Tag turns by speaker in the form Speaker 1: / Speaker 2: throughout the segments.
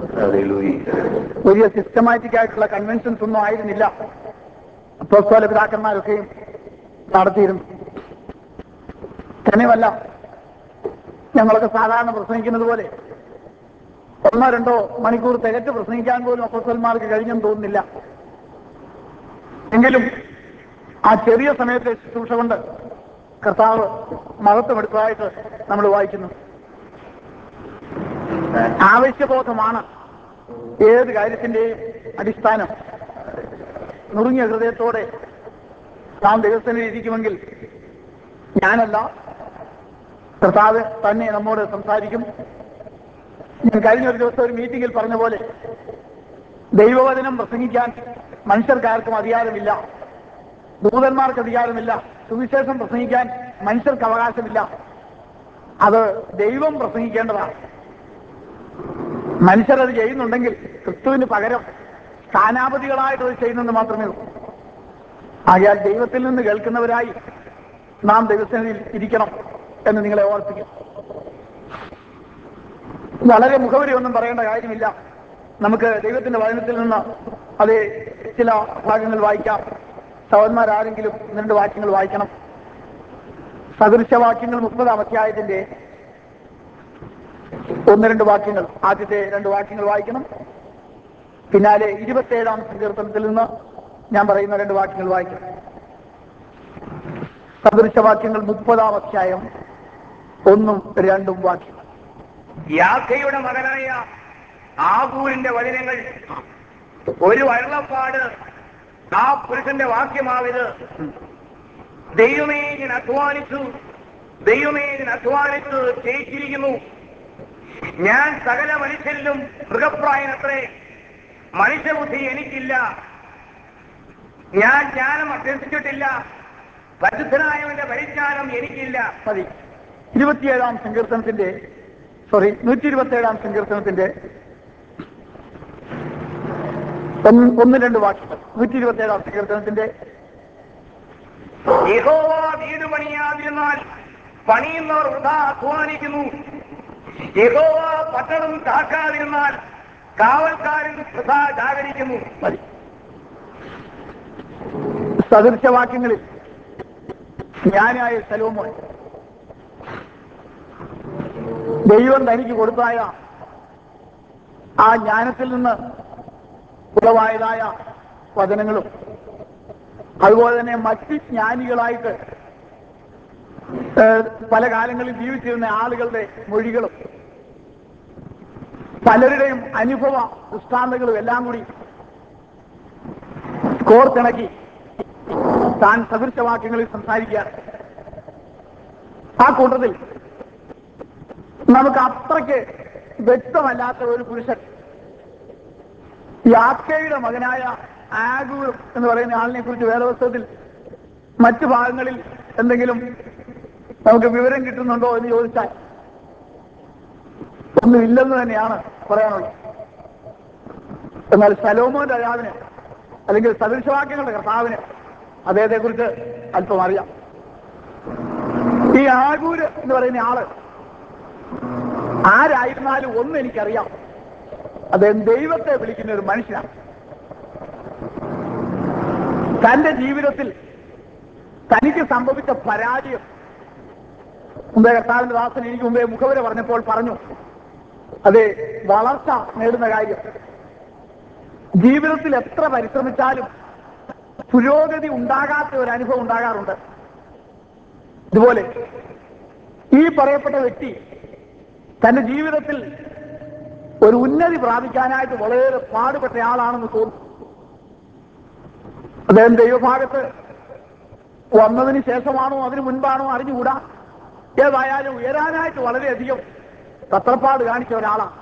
Speaker 1: വലിയ സിസ്റ്റമാറ്റിക് ആയിട്ടുള്ള കൺവെൻഷൻസ് ഒന്നും ആയിരുന്നില്ല അപ്പോസ്തല പിതാക്കന്മാരൊക്കെയും നടത്തിയിരുന്നു തന്നെയുമല്ല ഞങ്ങളൊക്കെ സാധാരണ പ്രസംഗിക്കുന്നത് പോലെ ഒന്നോ രണ്ടോ മണിക്കൂർ തികച്ച് പ്രസംഗിക്കാൻ പോലും അപ്പോസ്തലന്മാർക്ക് കഴിഞ്ഞെന്ന് തോന്നുന്നില്ല എങ്കിലും ആ ചെറിയ സമയത്തെ ശുശ്രൂഷ കൊണ്ട് കർത്താവ് മഹത്വമെടുത്തതായിട്ട് നമ്മൾ വായിക്കുന്നു ആവശ്യബോധമാണ് ഏത് കാര്യത്തിന്റെയും അടിസ്ഥാനം നുറുങ്ങിയ ഹൃദയത്തോടെ നാം ദൈവസ്ഥനിൽ ഇരിക്കുമെങ്കിൽ ഞാനല്ല കർത്താവ് തന്നെ നമ്മോട് സംസാരിക്കും ഞാൻ കഴിഞ്ഞ ഒരു ദിവസം ഒരു മീറ്റിംഗിൽ പറഞ്ഞ പോലെ ദൈവവചനം പ്രസംഗിക്കാൻ മനുഷ്യർക്കാർക്കും അധികാരമില്ല ദൂതന്മാർക്ക് അധികാരമില്ല സുവിശേഷം പ്രസംഗിക്കാൻ മനുഷ്യർക്ക് അവകാശമില്ല അത് ദൈവം പ്രസംഗിക്കേണ്ടതാണ് മനുഷ്യരത് ചെയ്യുന്നുണ്ടെങ്കിൽ ക്രിസ്തുവിന് പകരം സ്ഥാനാപതികളായിട്ട് അത് ചെയ്യുന്നെന്ന് മാത്രമേ ഉള്ളൂ ആകയാൽ ദൈവത്തിൽ നിന്ന് കേൾക്കുന്നവരായി നാം ദൈവസേനയിൽ ഇരിക്കണം എന്ന് നിങ്ങളെ ഓർപ്പിക്കും വളരെ മുഖവരി ഒന്നും പറയേണ്ട കാര്യമില്ല നമുക്ക് ദൈവത്തിന്റെ വചനത്തിൽ നിന്ന് അത് ചില ഭാഗങ്ങൾ വായിക്കാം സഹോദരന്മാരാരെങ്കിലും ഒന്ന് രണ്ട് വാക്യങ്ങൾ വായിക്കണം സദൃശവാക്യങ്ങൾ മുപ്പതാം അധ്യായത്തിന്റെ ഒന്ന് രണ്ട് വാക്യങ്ങൾ ആദ്യത്തെ രണ്ട് വാക്യങ്ങൾ വായിക്കണം പിന്നാലെ ഇരുപത്തേഴാം സങ്കീർത്തനത്തിൽ നിന്ന് ഞാൻ പറയുന്ന രണ്ട് വാക്യങ്ങൾ വായിക്കണം സദൃശവാക്യങ്ങൾ മുപ്പതാം അധ്യായം ഒന്നും രണ്ടും വാക്യം
Speaker 2: യാക്കയുടെ മകനായ ആകൂരിന്റെ വചനങ്ങൾ ഒരു വള്ളപ്പാട് ആ പുരുഷന്റെ വാക്യമാവിത് ദൈവമേ ഞാൻ അധ്വാനിച്ചു ദൈവമേ ഞാൻ അധ്വാനിച്ചു ജയിച്ചിരിക്കുന്നു ഞാൻ സകല മനുഷ്യരിലും മൃഗപ്രായനത്രേ മനുഷ്യബുദ്ധി എനിക്കില്ല ഞാൻ ജ്ഞാനം അഭ്യസിച്ചിട്ടില്ല പരിശുദ്ധനായവന്റെ പരിജ്ഞാനം എനിക്കില്ല
Speaker 1: മതി ഇരുപത്തിയേഴാം സങ്കീർത്തനത്തിന്റെ സോറി നൂറ്റി ഇരുപത്തിയേഴാം സങ്കീർത്തനത്തിന്റെ ഒന്ന് ഒന്ന് രണ്ട് വാക്യങ്ങൾ നൂറ്റി ഇരുപത്തിയേഴാം സങ്കീർത്തനത്തിന്റെ
Speaker 2: യഹോവ വീട് പണിയാതിരുന്നാൽ പണിയുന്നവർ വൃഥാ അധ്വാനിക്കുന്നു യഹോവ പട്ടണം കാക്കാതിരുന്നാൽ കാവൽക്കാരൻ വൃഥാ ജാഗരിക്കുന്നു
Speaker 1: മതി സദൃശവാക്യങ്ങളിൽ ജ്ഞാനായ സലോമോൻ ദൈവം തനിക്ക് കൊടുത്തായ ആ ജ്ഞാനത്തിൽ നിന്ന് ഉളവായതായ വചനങ്ങളും അതുപോലെ തന്നെ മറ്റ് ജ്ഞാനികളായിട്ട് ഏഹ്, പല കാലങ്ങളിൽ ജീവിച്ചിരുന്ന ആളുകളുടെ മൊഴികളും പലരുടെയും അനുഭവ ദൃഷ്ടാന്തങ്ങളും എല്ലാം കൂടി കോർത്തിണക്കി താൻ സദൃശവാക്യങ്ങളിൽ സംസാരിക്കുകയാണ് ആ കൂട്ടത്തിൽ നമുക്ക് അത്രയ്ക്ക് വ്യക്തമല്ലാത്ത ഒരു പുരുഷൻ യാക്കയുടെ മകനായ ആഗൂർ എന്ന് പറയുന്ന ആളിനെ കുറിച്ച് വേദപുസ്തകത്തിൽ മറ്റു ഭാഗങ്ങളിൽ എന്തെങ്കിലും നമുക്ക് വിവരം കിട്ടുന്നുണ്ടോ എന്ന് ചോദിച്ചാൽ ഒന്നുമില്ലെന്ന് തന്നെയാണ് പറയാനുള്ളത് എന്നാൽ സലോമോൻ രാജാവിന് അല്ലെങ്കിൽ സദൃശവാക്യങ്ങളുടെ കർത്താവിന് അദ്ദേഹത്തെ കുറിച്ച് അല്പം അറിയാം ഈ ആഗൂര് എന്ന് പറയുന്ന ആള് ആരായിരുന്നാലും ഒന്ന് എനിക്കറിയാം അദ്ദേഹം ദൈവത്തെ വിളിക്കുന്ന ഒരു മനുഷ്യനാണ് തന്റെ ജീവിതത്തിൽ തനിക്ക് സംഭവിച്ച പരാജയം മുമ്പേ കർത്താവിന്റെ ദാസൻ എനിക്ക് മുമ്പേ മുഖവര പറഞ്ഞപ്പോൾ പറഞ്ഞു അതെ വളർച്ച നേടുന്ന കാര്യം ജീവിതത്തിൽ എത്ര പരിശ്രമിച്ചാലും പുരോഗതി ഉണ്ടാകാത്ത ഒരു അനുഭവം ഉണ്ടാകാറുണ്ട് ഇതുപോലെ ഈ പറയപ്പെട്ട വ്യക്തി തന്റെ ജീവിതത്തിൽ ഒരു ഉന്നതി പ്രാപിക്കാനായിട്ട് വളരെ പാടുപെട്ട ആളാണെന്ന് തോന്നുന്നു അദ്ദേഹം ദൈവഭാഗത്ത് വന്നതിന് ശേഷമാണോ അതിനു മുൻപാണോ അറിഞ്ഞുകൂടാ ഏതായാലും ഉയരാനായിട്ട് വളരെയധികം തത്രപ്പാട് കാണിച്ച ഒരാളാണ്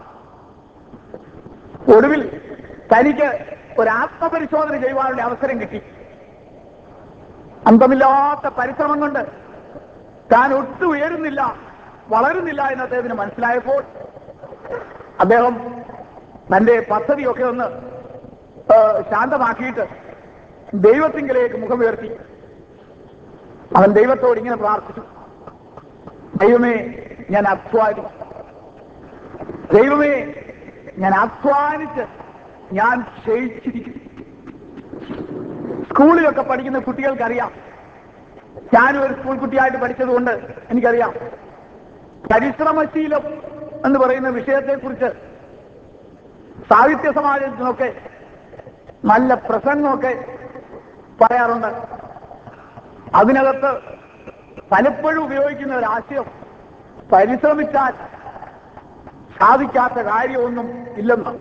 Speaker 1: ഒടുവിൽ തനിക്ക് ഒരു ആത്മപരിശോധന ചെയ്യുവാനുള്ള അവസരം കിട്ടി അന്തമില്ലാത്ത പരിശ്രമം കൊണ്ട് താൻ ഒട്ടും ഉയരുന്നില്ല വളരുന്നില്ല എന്ന് അദ്ദേഹത്തിന് മനസ്സിലായപ്പോൾ അദ്ദേഹം തന്റെ പദ്ധതിയൊക്കെ ഒന്ന് ഏ, ശാന്തമാക്കിയിട്ട് ദൈവത്തിങ്കിലേക്ക് മുഖമുയർത്തി അവൻ ദൈവത്തോട് ഇങ്ങനെ പ്രാർത്ഥിച്ചു ദൈവമേ ഞാൻ അധ്വാനിക്കും ദൈവമേ ഞാൻ അധ്വാനിച്ച് ഞാൻ ക്ഷയിച്ചിരിക്കുന്നു സ്കൂളിലൊക്കെ പഠിക്കുന്ന കുട്ടികൾക്കറിയാം ഞാനും ഒരു സ്കൂൾ കുട്ടിയായിട്ട് പഠിച്ചതുകൊണ്ട് എനിക്കറിയാം പരിശ്രമശീലം എന്ന് പറയുന്ന വിഷയത്തെക്കുറിച്ച് സാഹിത്യ സമാജത്തിനൊക്കെ നല്ല പ്രസംഗമൊക്കെ പറയാറുണ്ട് അതിനകത്ത് പലപ്പോഴും ഉപയോഗിക്കുന്ന ഒരു ആശയം പരിശ്രമിച്ചാൽ സാധിക്കാത്ത കാര്യമൊന്നും ഇല്ലെന്ന്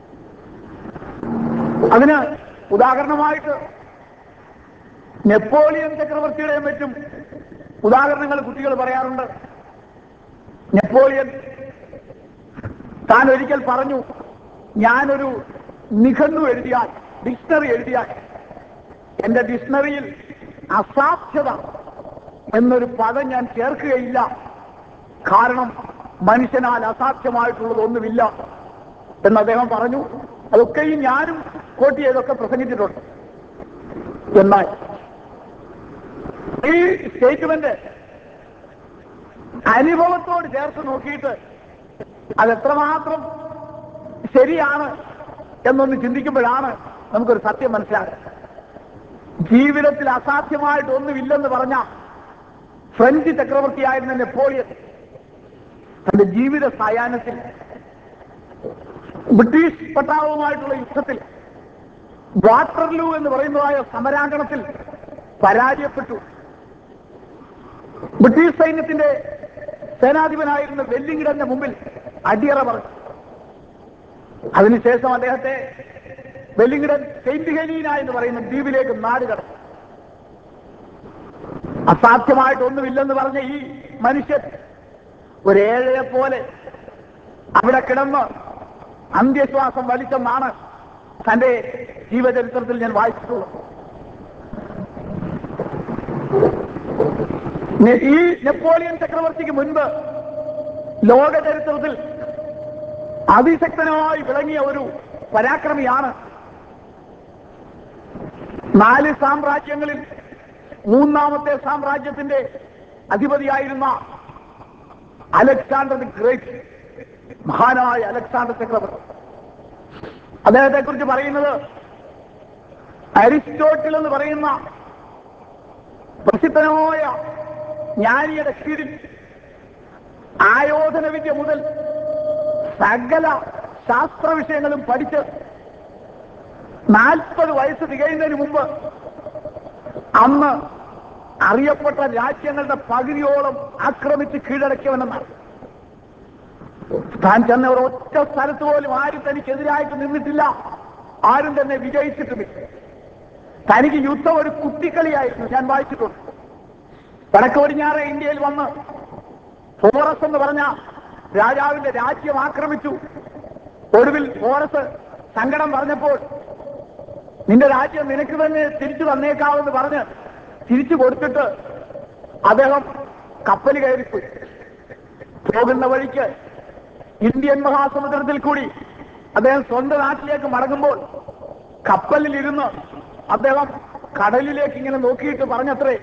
Speaker 1: അതിന് ഉദാഹരണമായിട്ട് നെപ്പോളിയൻ ചക്രവർത്തിയുടെയും മറ്റും ഉദാഹരണങ്ങൾ കുട്ടികൾ പറയാറുണ്ട് നെപ്പോളിയൻ താൻ ഒരിക്കൽ പറഞ്ഞു ഞാനൊരു നിഘണ്ടു എഴുതിയാൽ ഡിക്ഷണറി എഴുതിയാൽ എന്റെ ഡിക്ഷണറിയിൽ അസാധ്യത എന്നൊരു പദം ഞാൻ ചേർക്കുകയില്ല കാരണം മനുഷ്യനാൽ അസാധ്യമായിട്ടുള്ളത് ഒന്നുമില്ല എന്ന് അദ്ദേഹം പറഞ്ഞു അതൊക്കെയും ഞാനും കോട്ട് ചെയ്തൊക്കെ പ്രസംഗിച്ചിട്ടുണ്ട് എന്നാൽ ഈ സ്റ്റേറ്റ്മെന്റ് അനുഭവത്തോട് ചേർത്ത് നോക്കിയിട്ട് അതെത്രമാത്രം ശരിയാണ് എന്നൊന്ന് ചിന്തിക്കുമ്പോഴാണ് നമുക്കൊരു സത്യം മനസ്സിലാകുന്നത് ജീവിതത്തിൽ അസാധ്യമായിട്ട് ഒന്നുമില്ലെന്ന് പറഞ്ഞ ഫ്രഞ്ച് ചക്രവർത്തിയായിരുന്ന നെപ്പോളിയൻ തന്റെ ജീവിത സായാഹ്നത്തിൽ ബ്രിട്ടീഷ് പട്ടാളവുമായിട്ടുള്ള യുദ്ധത്തിൽ വാട്ടർലൂ എന്ന് പറയുന്നതായ സമരാങ്കണത്തിൽ പരാജയപ്പെട്ടു ബ്രിട്ടീഷ് സൈന്യത്തിന്റെ സേനാധിപനായിരുന്ന വെല്ലിംഗ്ടന്റെ മുമ്പിൽ അടിയറ പറഞ്ഞു അതിനുശേഷം അദ്ദേഹത്തെ വെല്ലിംഗ്ടൺ സെയിന്റ് ഹെലീന എന്ന് പറയുന്ന ദ്വീപിലേക്ക് നാട് കടന്നു അസാധ്യമായിട്ടൊന്നുമില്ലെന്ന് പറഞ്ഞ ഈ മനുഷ്യൻ ഒരേഴയെ പോലെ അവിടെ കിടന്ന് അന്ത്യശ്വാസം വലിച്ചെന്നാണ് തന്റെ ജീവചരിത്രത്തിൽ ഞാൻ വായിച്ചിട്ടുള്ളത് നെ- ഈ നെപ്പോളിയൻ ചക്രവർത്തിക്ക് മുൻപ് ലോക ചരിത്രത്തിൽ അതിശക്തനായി വിളങ്ങിയ ഒരു പരാക്രമിയാണ് നാല് സാമ്രാജ്യങ്ങളിൽ മൂന്നാമത്തെ സാമ്രാജ്യത്തിന്റെ അധിപതിയായിരുന്ന അലക്സാണ്ടർ ദി ഗ്രേറ്റ് മഹാനായ അലക്സാണ്ടർ ചക്രവർത്തി അദ്ദേഹത്തെ കുറിച്ച് പറയുന്നത് അരിസ്റ്റോട്ടിൽ എന്ന് പറയുന്ന പ്രസിദ്ധനായ ജ്ഞാനിയുടെ കീഴിൽ ആയോധന വിദ്യ മുതൽ സകല ശാസ്ത്ര വിഷയങ്ങളും പഠിച്ച് നാൽപ്പത് വയസ്സ് തികയുന്നതിന് മുമ്പ് അന്ന് അറിയപ്പെട്ട രാജ്യങ്ങളുടെ പകുതിയോളം ആക്രമിച്ച് കീഴടക്കിയവനെന്നാണ് താൻ ചെന്ന ഒരൊറ്റ സ്ഥലത്ത് പോലും ആരും തനിക്കെതിരായിട്ട് നിന്നിട്ടില്ല ആരും തന്നെ വിജയിച്ചിട്ടുമില്ല തനിക്ക് യുദ്ധം ഒരു കുട്ടിക്കളിയായിരുന്നു ഞാൻ വായിച്ചിട്ടുണ്ട് വടക്ക് പടിഞ്ഞാറ് ഇന്ത്യയിൽ വന്ന് ഫോറസ് എന്ന് പറഞ്ഞ രാജാവിന്റെ രാജ്യം ആക്രമിച്ചു ഒടുവിൽ ഫോറസ് സങ്കടം പറഞ്ഞപ്പോൾ നിന്റെ രാജ്യം നിനക്ക് തന്നെ തിരിച്ചു തന്നേക്കാവെന്ന് പറഞ്ഞ് തിരിച്ചു കൊടുത്തിട്ട് അദ്ദേഹം കപ്പൽ കയറിപ്പോയി പോകുന്ന വഴിക്ക് ഇന്ത്യൻ മഹാസമുദ്രത്തിൽ കൂടി അദ്ദേഹം സ്വന്തം നാട്ടിലേക്ക് മടങ്ങുമ്പോൾ കപ്പലിലിരുന്ന് അദ്ദേഹം കടലിലേക്ക് ഇങ്ങനെ നോക്കിയിട്ട് പറഞ്ഞത്രേ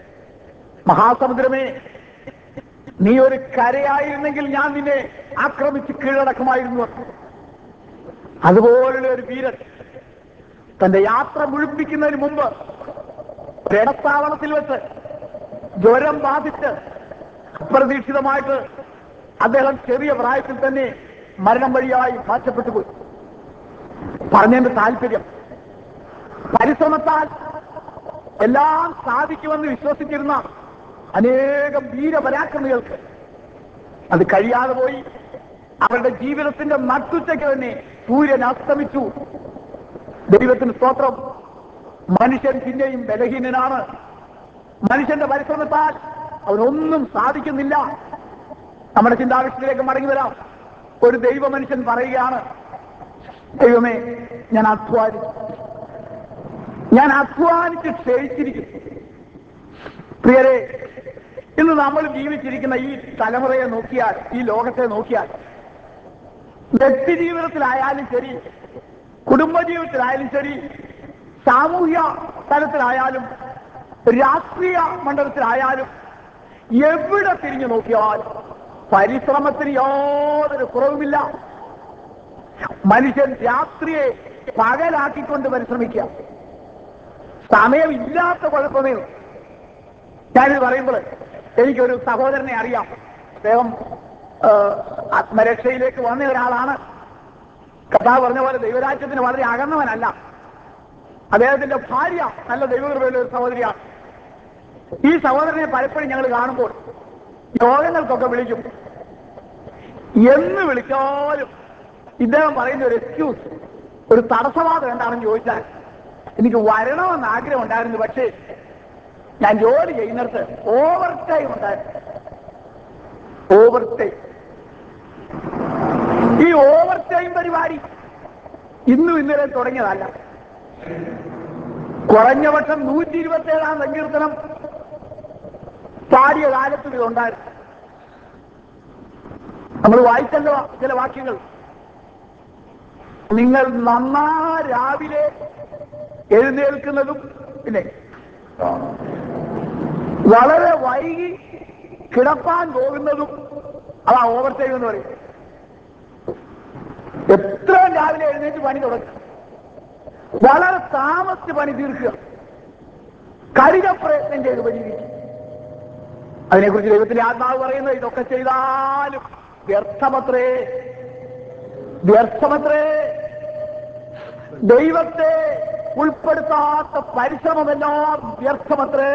Speaker 1: മഹാസമുദ്രമേ നീ ഒരു കരയായിരുന്നെങ്കിൽ ഞാൻ നിന്നെ ആക്രമിച്ച് കീഴടക്കുമായിരുന്നു എന്ന്. അതുപോലുള്ള ഒരു വീരൻ തന്റെ യാത്ര മുഴുപ്പിക്കുന്നതിന് മുമ്പ് ഒരിടത്താവളത്തിൽ വെച്ച് ജ്വരം ബാധിച്ച് അപ്രതീക്ഷിതമായിട്ട് അദ്ദേഹം ചെറിയ പ്രായത്തിൽ തന്നെ മരണം വഴിയായി മാറ്റപ്പെട്ടു പോയി പറഞ്ഞതിന്റെ താല്പര്യം പരിശ്രമത്താൽ എല്ലാം സാധിക്കുമെന്ന് വിശ്വസിച്ചിരുന്ന അനേകം വീരപരാക്രമികൾക്ക് അത് കഴിയാതെ പോയി അവരുടെ ജീവിതത്തിന്റെ നട്ടുച്ചയ്ക്ക് തന്നെ സൂര്യൻ അസ്തമിച്ചു ദൈവത്തിന് സ്തോത്രം മനുഷ്യൻ പിന്നെയും ബലഹീനനാണ് മനുഷ്യന്റെ പരിശ്രമത്താൽ അവനൊന്നും സാധിക്കുന്നില്ല നമ്മുടെ ചിന്താവിഷയത്തിലേക്ക് മടങ്ങി വരാം ഒരു ദൈവ മനുഷ്യൻ പറയുകയാണ് ദൈവമേ ഞാൻ അധ്വാനിച്ചു ഞാൻ അധ്വാനിച്ച് ക്ഷയിച്ചിരിക്കുന്നു പ്രിയരെ ഇന്ന് നമ്മൾ ജീവിച്ചിരിക്കുന്ന ഈ തലമുറയെ നോക്കിയാൽ ഈ ലോകത്തെ നോക്കിയാൽ വ്യക്തി ജീവിതത്തിലായാലും ശരി കുടുംബജീവിതത്തിലായാലും ശരി സാമൂഹ്യ തലത്തിലായാലും രാഷ്ട്രീയ മണ്ഡലത്തിലായാലും എവിടെ തിരിഞ്ഞു നോക്കിയാൽ പരിശ്രമത്തിന് യാതൊരു കുറവുമില്ല മനുഷ്യൻ രാത്രിയെ പകലാക്കിക്കൊണ്ട് പരിശ്രമിക്കുക സമയമില്ലാത്ത കുഴപ്പമേ ഉള്ളൂ. ഞാനിത് പറയുമ്പോൾ എനിക്കൊരു സഹോദരനെ അറിയാം അദ്ദേഹം ആ, ആത്മരക്ഷയിലേക്ക് വന്ന ഒരാളാണ് കഥാവ് പറഞ്ഞ പോലെ ദൈവരാജ്യത്തിന് വളരെ അകന്നവനല്ല അദ്ദേഹത്തിന്റെ ഭാര്യ നല്ല ദൈവകൃപയിലെ ഒരു സഹോദരിയാണ് ഈ സഹോദരനെ പലപ്പോഴും ഞങ്ങൾ കാണുമ്പോൾ യോഗങ്ങൾക്കൊക്കെ വിളിക്കും എന്ന് വിളിച്ചാലും ഇദ്ദേഹം പറയുന്ന ഒരു എക്സ്ക്യൂസ് ഒരു തടസ്സവാദം എന്താണെന്ന് ചോദിച്ചാൽ എനിക്ക് വരണമെന്ന് ആഗ്രഹം ഉണ്ടായിരുന്നു പക്ഷേ ഞാൻ ജോലി ചെയ്യുന്നിടത്ത് ഓവർ ടൈം ഉണ്ടായിരുന്നു ഓവർ ടൈം ഈ ഓവർ ടൈം പരിപാടി ഇന്നും ഇന്നലെ തുടങ്ങിയതല്ല കുറഞ്ഞ പക്ഷം നൂറ്റി ഇരുപത്തി ഏഴാം സങ്കീർത്തനം പാടിയ കാലത്തും ഇതുണ്ടായിരുന്നു നമ്മൾ വായിച്ചല്ലോ ചില വാക്യങ്ങൾ നിങ്ങൾ നന്നാ രാവിലെ എഴുന്നേൽക്കുന്നതും പിന്നെ വളരെ വൈകി കിടപ്പാൻ പോകുന്നതും അതാ ഓവർ ടൈം എന്ന് പറയും എത്രയും രാവിലെ എഴുന്നേറ്റ് പണി തുടങ്ങും വളരെ താമസിച്ച് പണി തീർക്കുക കഠിന പ്രയത്നം ചെയ്ത് പരിഹരിക്കും അതിനെക്കുറിച്ച് ദൈവത്തിന്റെ ആത്മാവ് പറയുന്നത് ഇതൊക്കെ ചെയ്താലും വ്യർത്ഥമത്രേ വ്യർത്ഥമത്രേ ദൈവത്തെ ഉൾപ്പെടുത്താത്ത പരിശ്രമമെല്ലാം വ്യർത്ഥമത്രേ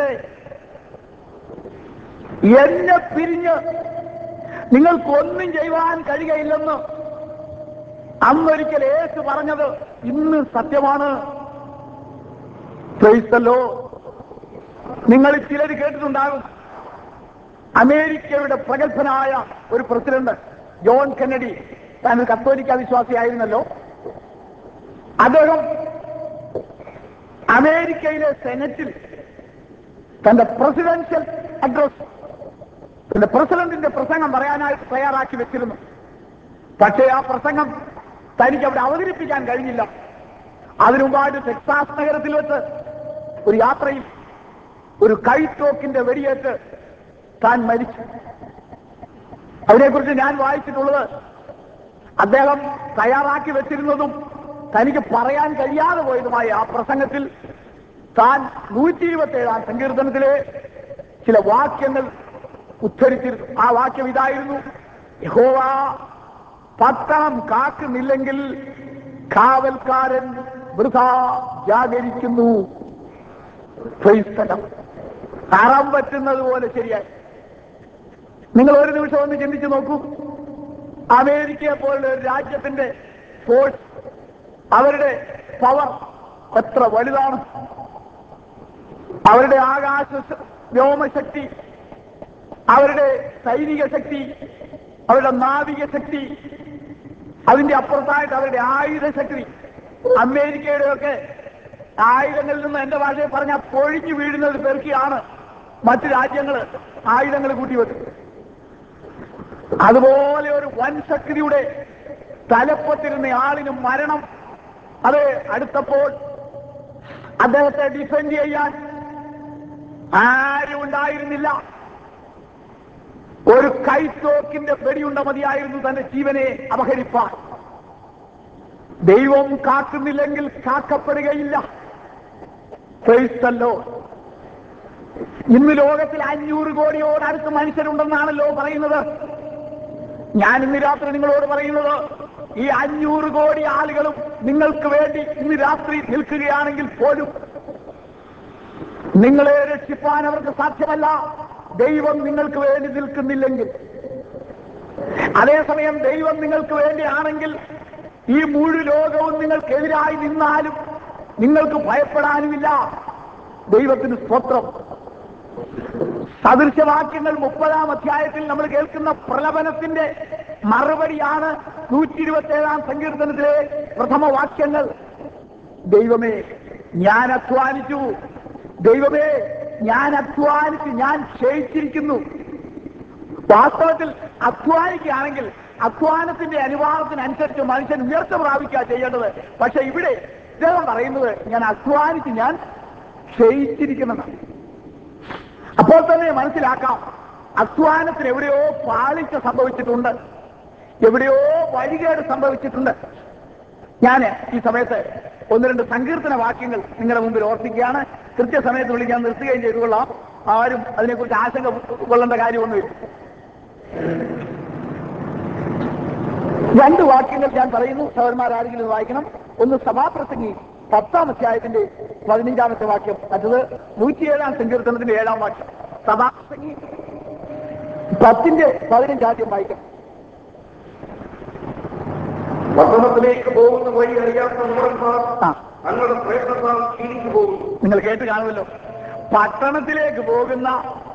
Speaker 1: എന്നെ പിരിഞ്ഞ് നിങ്ങൾക്കൊന്നും ചെയ്യുവാൻ കഴിയുകയില്ലെന്ന് അന്നൊരിക്കൽ യേശു പറഞ്ഞത് ഇന്ന് സത്യമാണ് ക്രൈസ്തല്ലോ നിങ്ങൾ ചിലർ കേട്ടിട്ടുണ്ടാകും അമേരിക്കയുടെ പ്രഗത്ഭനായ ഒരു പ്രസിഡന്റ് ജോൺ കെന്നഡി താൻ ഒരു കത്തോലിക്ക വിശ്വാസിയായിരുന്നല്ലോ അദ്ദേഹം അമേരിക്കയിലെ സെനറ്റിൽ തന്റെ പ്രസിഡൻഷ്യൽ അഡ്രസ് തന്റെ പ്രസിഡന്റിന്റെ പ്രസംഗം പറയാനായി തയ്യാറാക്കി വെച്ചിരുന്നു പക്ഷേ ആ പ്രസംഗം തനിക്ക് അവിടെ അവതരിപ്പിക്കാൻ കഴിഞ്ഞില്ല അതിനുമുമ്പായിട്ട് ടെക്സാസ് നഗരത്തിൽ വെച്ച് ഒരു യാത്രയിൽ ഒരു കൈത്തോക്കിന്റെ വെടിയേറ്റ് താൻ മരിച്ചു അതിനെക്കുറിച്ച് ഞാൻ വായിച്ചിട്ടുള്ളത് അദ്ദേഹം തയ്യാറാക്കി വെച്ചിരുന്നതും തനിക്ക് പറയാൻ കഴിയാതെ പോയതുമായ ആ പ്രസംഗത്തിൽ താൻ നൂറ്റി ഇരുപത്തി ഏഴാം സങ്കീർത്തനത്തിലെ ചില വാക്യങ്ങൾ ഉദ്ധരിച്ചിരുന്നു ആ വാക്യം ഇതായിരുന്നു യഹോവ പട്ടണം കാക്കുന്നില്ലെങ്കിൽ കാവൽക്കാരൻ വൃഥ ജാഗരിക്കുന്നു ക്രൈസ്തലം തറം പറ്റുന്നത് പോലെ ശരിയായി നിങ്ങൾ ഒരു നിമിഷം ഒന്ന് ചിന്തിച്ചു നോക്കൂ അമേരിക്കയെ പോലുള്ള ഒരു രാജ്യത്തിന്റെ ഫോഴ്സ് അവരുടെ പവർ എത്ര വലുതാണ് അവരുടെ ആകാശ ശ- വ്യോമശക്തി അവരുടെ സൈനിക ശക്തി അവരുടെ നാവിക ശക്തി അതിന്റെ അപ്പുറത്തായിട്ട് അവരുടെ ആയുധ ശക്തി അമേരിക്കയുടെയൊക്കെ ആയുധങ്ങളിൽ നിന്ന് എന്റെ ഭാഷയിൽ പറഞ്ഞാൽ പൊഴിഞ്ഞു വീഴുന്നത് പെറുക്കിയാണ് മറ്റു രാജ്യങ്ങൾ ആയുധങ്ങൾ കൂട്ടിവെക്കും അതുപോലെ ഒരു വൻ ശക്തിയുടെ തലപ്പത്തിരുന്ന ആളിന് മരണം അത് അടുത്തപ്പോൾ അദ്ദേഹത്തെ ഡിഫെൻഡ് ചെയ്യാൻ ആരും ഉണ്ടായിരുന്നില്ല ഒരു കൈത്തോക്കിന്റെ വെടിയുണ്ട മതിയായിരുന്നു തന്റെ ജീവനെ അപഹരിപ്പാൻ ദൈവം കാക്കുന്നില്ലെങ്കിൽ കാക്കപ്പെടുകയില്ല ക്രൈസ്തല്ലോ ഇന്ന് ലോകത്തിൽ അഞ്ഞൂറ് കോടിയോടടുത്ത് മനുഷ്യരുണ്ടെന്നാണല്ലോ പറയുന്നത് ഞാൻ ഇന്ന് രാത്രി നിങ്ങളോട് പറയുന്നത് ഈ അഞ്ഞൂറ് കോടി ആളുകളും നിങ്ങൾക്ക് വേണ്ടി ഇന്ന് രാത്രി നിൽക്കുകയാണെങ്കിൽ പോലും നിങ്ങളെ രക്ഷിപ്പാൻ അവർക്ക് സാധ്യമല്ല ദൈവം നിങ്ങൾക്ക് വേണ്ടി നിൽക്കുന്നില്ലെങ്കിൽ അതേസമയം ദൈവം നിങ്ങൾക്ക് വേണ്ടിയാണെങ്കിൽ ഈ മുഴു ലോകവും നിങ്ങൾക്കെതിരായി നിന്നാലും നിങ്ങൾക്ക് ഭയപ്പെടാനുമില്ല ദൈവത്തിന് സ്തോത്രം സദൃശവാക്യങ്ങൾ മുപ്പതാം അധ്യായത്തിൽ നമ്മൾ കേൾക്കുന്ന പ്രലപനത്തിന്റെ മറുപടിയാണ് നൂറ്റി ഇരുപത്തി ഏഴാം സങ്കീർത്തനത്തിലെ പ്രഥമ വാക്യങ്ങൾ ദൈവമേ ഞാൻ അധ്വാനിച്ചു ദൈവമേ ഞാൻ അധ്വാനിച്ച് ഞാൻ ക്ഷയിച്ചിരിക്കുന്നു വാസ്തവത്തിൽ അധ്വാനിക്കുകയാണെങ്കിൽ അധ്വാനത്തിന്റെ അനുവാദത്തിനനുസരിച്ച് മനുഷ്യൻ ഉയർച്ച പ്രാപിക്കുക ചെയ്യേണ്ടത് പക്ഷെ ഇവിടെ ഇദ്ദേഹം പറയുന്നത് ഞാൻ അധ്വാനിച്ച് ഞാൻ ക്ഷയിച്ചിരിക്കുന്നതാണ് അപ്പോൾ തന്നെ മനസ്സിലാക്കാം അധ്വാനത്തിന് എവിടെയോ പാളിച്ച സംഭവിച്ചിട്ടുണ്ട് എവിടെയോ വഴികേട് സംഭവിച്ചിട്ടുണ്ട് ഞാൻ ഈ സമയത്ത് ഒന്ന് രണ്ട് സങ്കീർത്തന വാക്യങ്ങൾ നിങ്ങളുടെ മുമ്പിൽ ഓർപ്പിക്കുകയാണ് കൃത്യസമയത്ത് വിളിക്കാൻ നിർത്തുകയും ചെയ്തുകൊള്ളാം ആരും അതിനെക്കുറിച്ച് ആശങ്ക കൊള്ളേണ്ട കാര്യമൊന്നുമില്ല രണ്ട് വാക്യങ്ങൾ ഞാൻ പറയുന്നു സഹോദരന്മാർ ആരെങ്കിലും ഇത് വായിക്കണം ഒന്ന് സഭാപ്രസംഗി പത്താം അധ്യായത്തിന്റെ പതിനഞ്ചാമത്തെ വാക്യം മറ്റത് നൂറ്റിയേഴാം സങ്കീർത്തനത്തിന്റെ ഏഴാം വാക്യം സഭാപ്രസംഗി പത്തിന്റെ പതിനഞ്ചാദ്യം വായിക്കണം
Speaker 2: പട്ടണത്തിലേക്ക് പോകുന്ന വഴി അറിയാത്ത മൂടന്മാർ
Speaker 1: ആ
Speaker 2: തങ്ങളുടെ പ്രയത്നത്താൽ ക്ഷീണിച്ചു പോകുന്നു
Speaker 1: നിങ്ങൾ കേട്ട് കാണുമല്ലോ പട്ടണത്തിലേക്ക് പോകുന്ന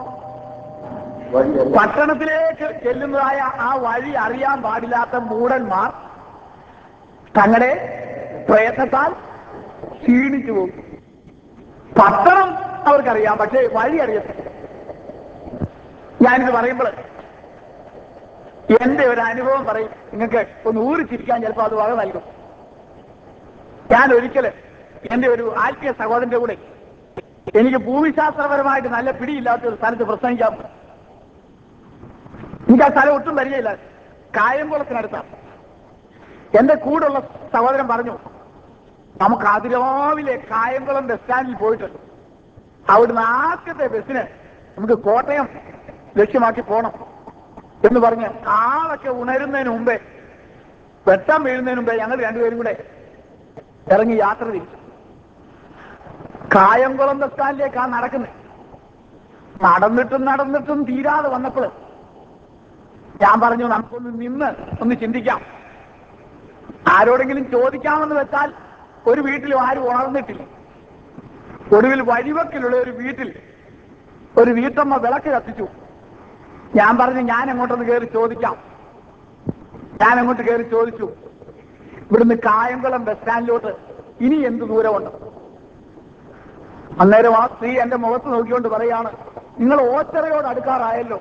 Speaker 1: പട്ടണത്തിലേക്ക് ചെല്ലുന്നതായ ആ വഴി അറിയാൻ പാടില്ലാത്ത മൂടന്മാർ തങ്ങളുടെ പ്രയത്നത്താൽ ക്ഷീണിച്ചു പോകും പട്ടണം അവർക്കറിയാം പക്ഷേ വഴി അറിയത്തില്ല ഞാനിത് പറയുമ്പോൾ എന്റെ ഒരു അനുഭവം പറയും നിങ്ങൾക്ക് ഒന്ന് ഊരിച്ചിരിക്കാൻ ചിലപ്പോൾ അത് വക നൽകും ഞാൻ ഒരിക്കല് എന്റെ ഒരു ആത്മീയ സഹോദരന്റെ കൂടെ എനിക്ക് ഭൂമിശാസ്ത്രപരമായിട്ട് നല്ല പിടിയില്ലാത്ത ഒരു സ്ഥലത്ത് പ്രസംഗിക്കാൻ പോയി. എനിക്ക് ആ സ്ഥലം ഒട്ടും പരിചയമില്ല കായംകുളത്തിനടുത്താണ് എന്റെ കൂടെയുള്ള സഹോദരൻ പറഞ്ഞു നമുക്ക് അതിരാവിലെ കായംകുളം ബസ് സ്റ്റാൻഡിൽ പോയിട്ട് അവിടുന്ന് ആദ്യത്തെ ബസ്സിന് നമുക്ക് കോട്ടയം ലക്ഷ്യമാക്കി പോകണം എന്ന് പറഞ്ഞ് ആളൊക്കെ ഉണരുന്നതിന് മുമ്പേ വെട്ടം വീഴുന്നതിന് മുമ്പേ ഞങ്ങൾ രണ്ടുപേരും കൂടെ ഇറങ്ങി യാത്ര തിരിച്ചു കായംകുളം ബസ് സ്റ്റാൻഡിലേക്കാണ് നടക്കുന്നത് നടന്നിട്ടും നടന്നിട്ടും തീരാതെ വന്നപ്പോൾ ഞാൻ പറഞ്ഞു നമുക്കൊന്ന് നിന്ന് ഒന്ന് ചിന്തിക്കാം ആരോടെങ്കിലും ചോദിക്കാമെന്ന് വെച്ചാൽ ഒരു വീട്ടിലും ആരും ഉണർന്നിട്ടില്ല ഒടുവിൽ വഴിവക്കിലുള്ള ഒരു വീട്ടിൽ ഒരു വീട്ടമ്മ വിളക്ക് കത്തിച്ചു ഞാൻ പറഞ്ഞു ഞാൻ അങ്ങോട്ടൊന്ന് കയറി ചോദിക്കാം ഞാൻ അങ്ങോട്ട് കയറി ചോദിച്ചു ഇവിടുന്ന് കായംകുളം ബസ് സ്റ്റാൻഡിലോട്ട് ഇനി എന്ത് ദൂരമുണ്ട് അന്നേരം ആ സ്ത്രീ എന്റെ മുഖത്ത് നോക്കിക്കൊണ്ട് പറയാണ് നിങ്ങൾ ഓച്ചറയോട് അടുക്കാറായല്ലോ